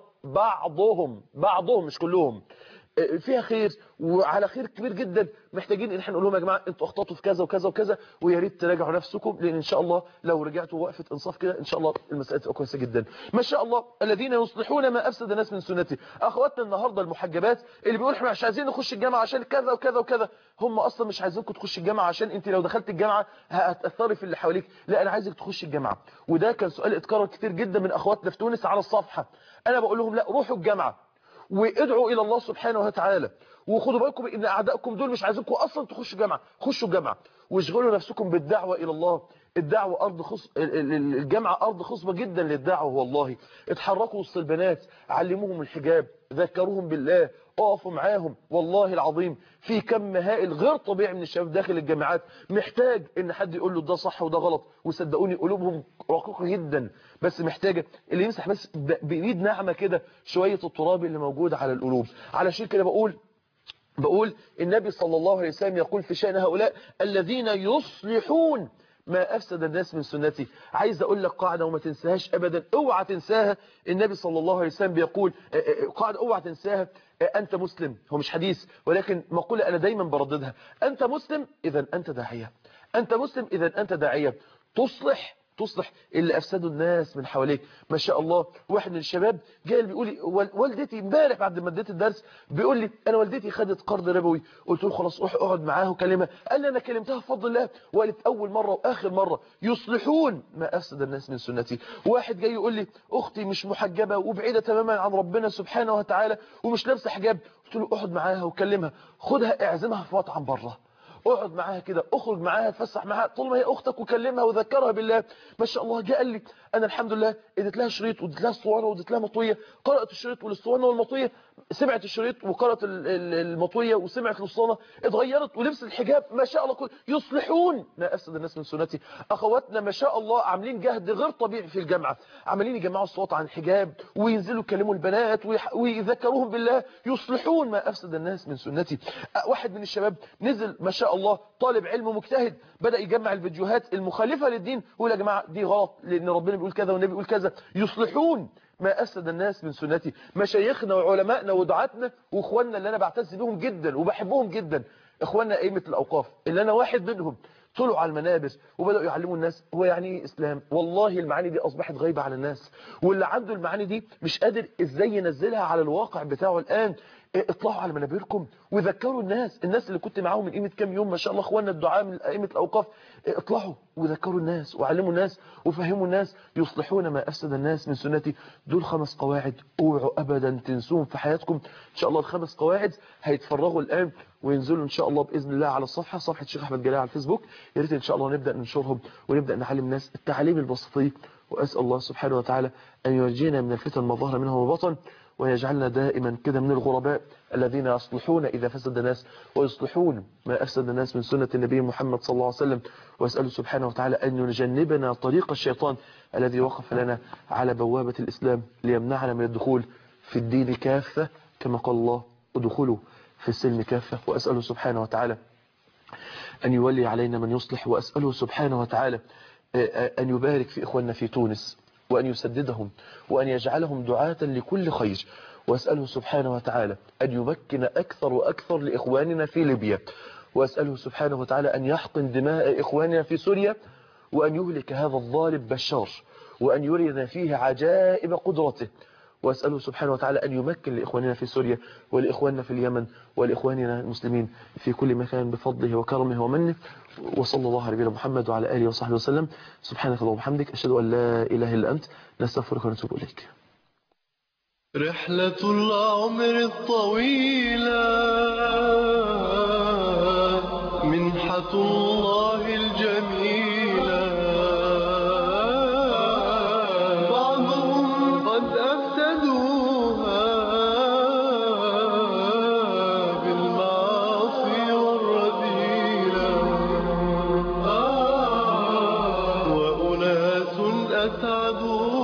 بعضهم بعضهم مش كلهم فيها خير وعلى خير كبير جدا محتاجين ان احنا نقول لهم يا جماعه انتوا اخطاتوا في كذا وكذا وكذا ويا ريت تراجعوا نفسكم لان ان شاء الله لو رجعتوا وقفه انصاف كده ان شاء الله المساله تبقى كويسه جدا ما شاء الله الذين يصلحون ما افسد الناس من سنتي اخواتنا النهارده المحجبات اللي بيقولوا احنا مش عايزين نخش الجامعه عشان كذا وكذا وكذا هم اصلا مش عايزينكم تخش الجامعه عشان انت لو دخلت الجامعه هتاثري في اللي حواليك لا انا عايزك تخش الجامعه وده كان سؤال اتكرر كتير جدا من اخواتنا في تونس على الصفحه انا بقول لهم لا روحوا الجامعه وادعوا الى الله سبحانه وتعالى وخدوا بالكم ان اعدائكم دول مش عايزينكم اصلا تخشوا جامعه خشوا جامعه واشغلوا نفسكم بالدعوه الى الله الدعوه ارض خص الجامعه ارض خصبه جدا للدعوه والله اتحركوا وسط البنات علموهم الحجاب ذكروهم بالله اقفوا معاهم والله العظيم في كم هائل غير طبيعي من الشباب داخل الجامعات محتاج ان حد يقول له ده صح وده غلط وصدقوني قلوبهم رقيقه جدا بس محتاجه اللي يمسح بس بايد ناعمه كده شويه التراب اللي موجود على القلوب علشان كده بقول بقول النبي صلى الله عليه وسلم يقول في شأن هؤلاء الذين يصلحون ما أفسد الناس من سنتي عايز أقول لك قاعدة وما تنساهاش أبدا اوعى تنساها النبي صلى الله عليه وسلم بيقول قاعدة اوعى تنساها أنت مسلم هو مش حديث ولكن مقولة أنا دايما برددها أنت مسلم إذا أنت داعية أنت مسلم إذا أنت داعية تصلح تصلح اللي أفسدوا الناس من حواليك ما شاء الله واحد من الشباب جاي بيقول لي والدتي امبارح بعد ما اديت الدرس بيقول لي انا والدتي خدت قرض ربوي قلت له خلاص روح اقعد معاه وكلمها قال لي انا كلمتها بفضل الله وقالت اول مره واخر مره يصلحون ما افسد الناس من سنتي واحد جاي يقول لي اختي مش محجبه وبعيده تماما عن ربنا سبحانه وتعالى ومش لابسه حجاب قلت له اقعد معاها وكلمها خدها اعزمها في مطعم بره اقعد معاها كده اخرج معاها اتفسح معاها طول ما هي اختك وكلمها وذكرها بالله ما شاء الله جاء قال لي انا الحمد لله اديت لها شريط واديت لها اسطوانه واديت لها مطويه قرات الشريط والاسطوانه والمطويه سمعت الشريط وقرات المطويه وسمعت الاسطوانه اتغيرت ولبس الحجاب ما شاء الله كل يصلحون ما افسد الناس من سنتي اخواتنا ما شاء الله عاملين جهد غير طبيعي في الجامعه عمالين يجمعوا الصوت عن الحجاب وينزلوا يكلموا البنات ويذكروهم بالله يصلحون ما افسد الناس من سنتي واحد من الشباب نزل ما شاء الله طالب علم مجتهد بدا يجمع الفيديوهات المخالفه للدين ويقول يا جماعه دي غلط لان ربنا بيقول كذا والنبي بيقول كذا يصلحون ما أفسد الناس من سنتي مشايخنا وعلمائنا ودعاتنا واخواننا اللي أنا بعتز بهم جدا وبحبهم جدا اخواننا أئمة الأوقاف اللي أنا واحد منهم طلعوا على المنابر وبدأوا يعلموا الناس هو يعني ايه إسلام والله المعاني دي أصبحت غايبة على الناس واللي عنده المعاني دي مش قادر إزاي ينزلها على الواقع بتاعه الآن اطلعوا على منابركم وذكروا الناس الناس اللي كنت معاهم من قيمة كام يوم ما شاء الله اخواننا الدعاء من ائمه الاوقاف اطلعوا وذكروا الناس وعلموا الناس وفهموا الناس يصلحون ما افسد الناس من سنتي دول خمس قواعد اوعوا ابدا تنسوهم في حياتكم ان شاء الله الخمس قواعد هيتفرغوا الان وينزلوا ان شاء الله باذن الله على الصفحه صفحه الشيخ احمد جلال على الفيسبوك يا ريت ان شاء الله نبدا ننشرهم ونبدا نعلم الناس التعاليم البسيطه واسال الله سبحانه وتعالى ان ينجينا من الفتن ما ظهر منها وبطن ويجعلنا دائما كده من الغرباء الذين يصلحون إذا فسد الناس ويصلحون ما أفسد الناس من سنة النبي محمد صلى الله عليه وسلم وأسأله سبحانه وتعالى أن يجنبنا طريق الشيطان الذي وقف لنا على بوابة الإسلام ليمنعنا من الدخول في الدين كافة كما قال الله ادخلوا في السلم كافة وأسأله سبحانه وتعالى أن يولي علينا من يصلح وأسأله سبحانه وتعالى أن يبارك في إخواننا في تونس وأن يسددهم وأن يجعلهم دعاة لكل خير وأسأله سبحانه وتعالى أن يمكن أكثر وأكثر لإخواننا في ليبيا وأسأله سبحانه وتعالى أن يحقن دماء إخواننا في سوريا وأن يهلك هذا الظالم بشار وأن يرينا فيه عجائب قدرته وأسأله سبحانه وتعالى أن يمكن لإخواننا في سوريا ولإخواننا في اليمن ولإخواننا المسلمين في كل مكان بفضله وكرمه ومنه وصلى الله على نبينا محمد وعلى آله وصحبه وسلم سبحانك اللهم وبحمدك أشهد أن لا إله إلا أنت نستغفرك ونتوب إليك رحلة العمر الطويلة منحة الله الجميلة بعضهم قد أفسدوها بالمعاصي والرذيلة له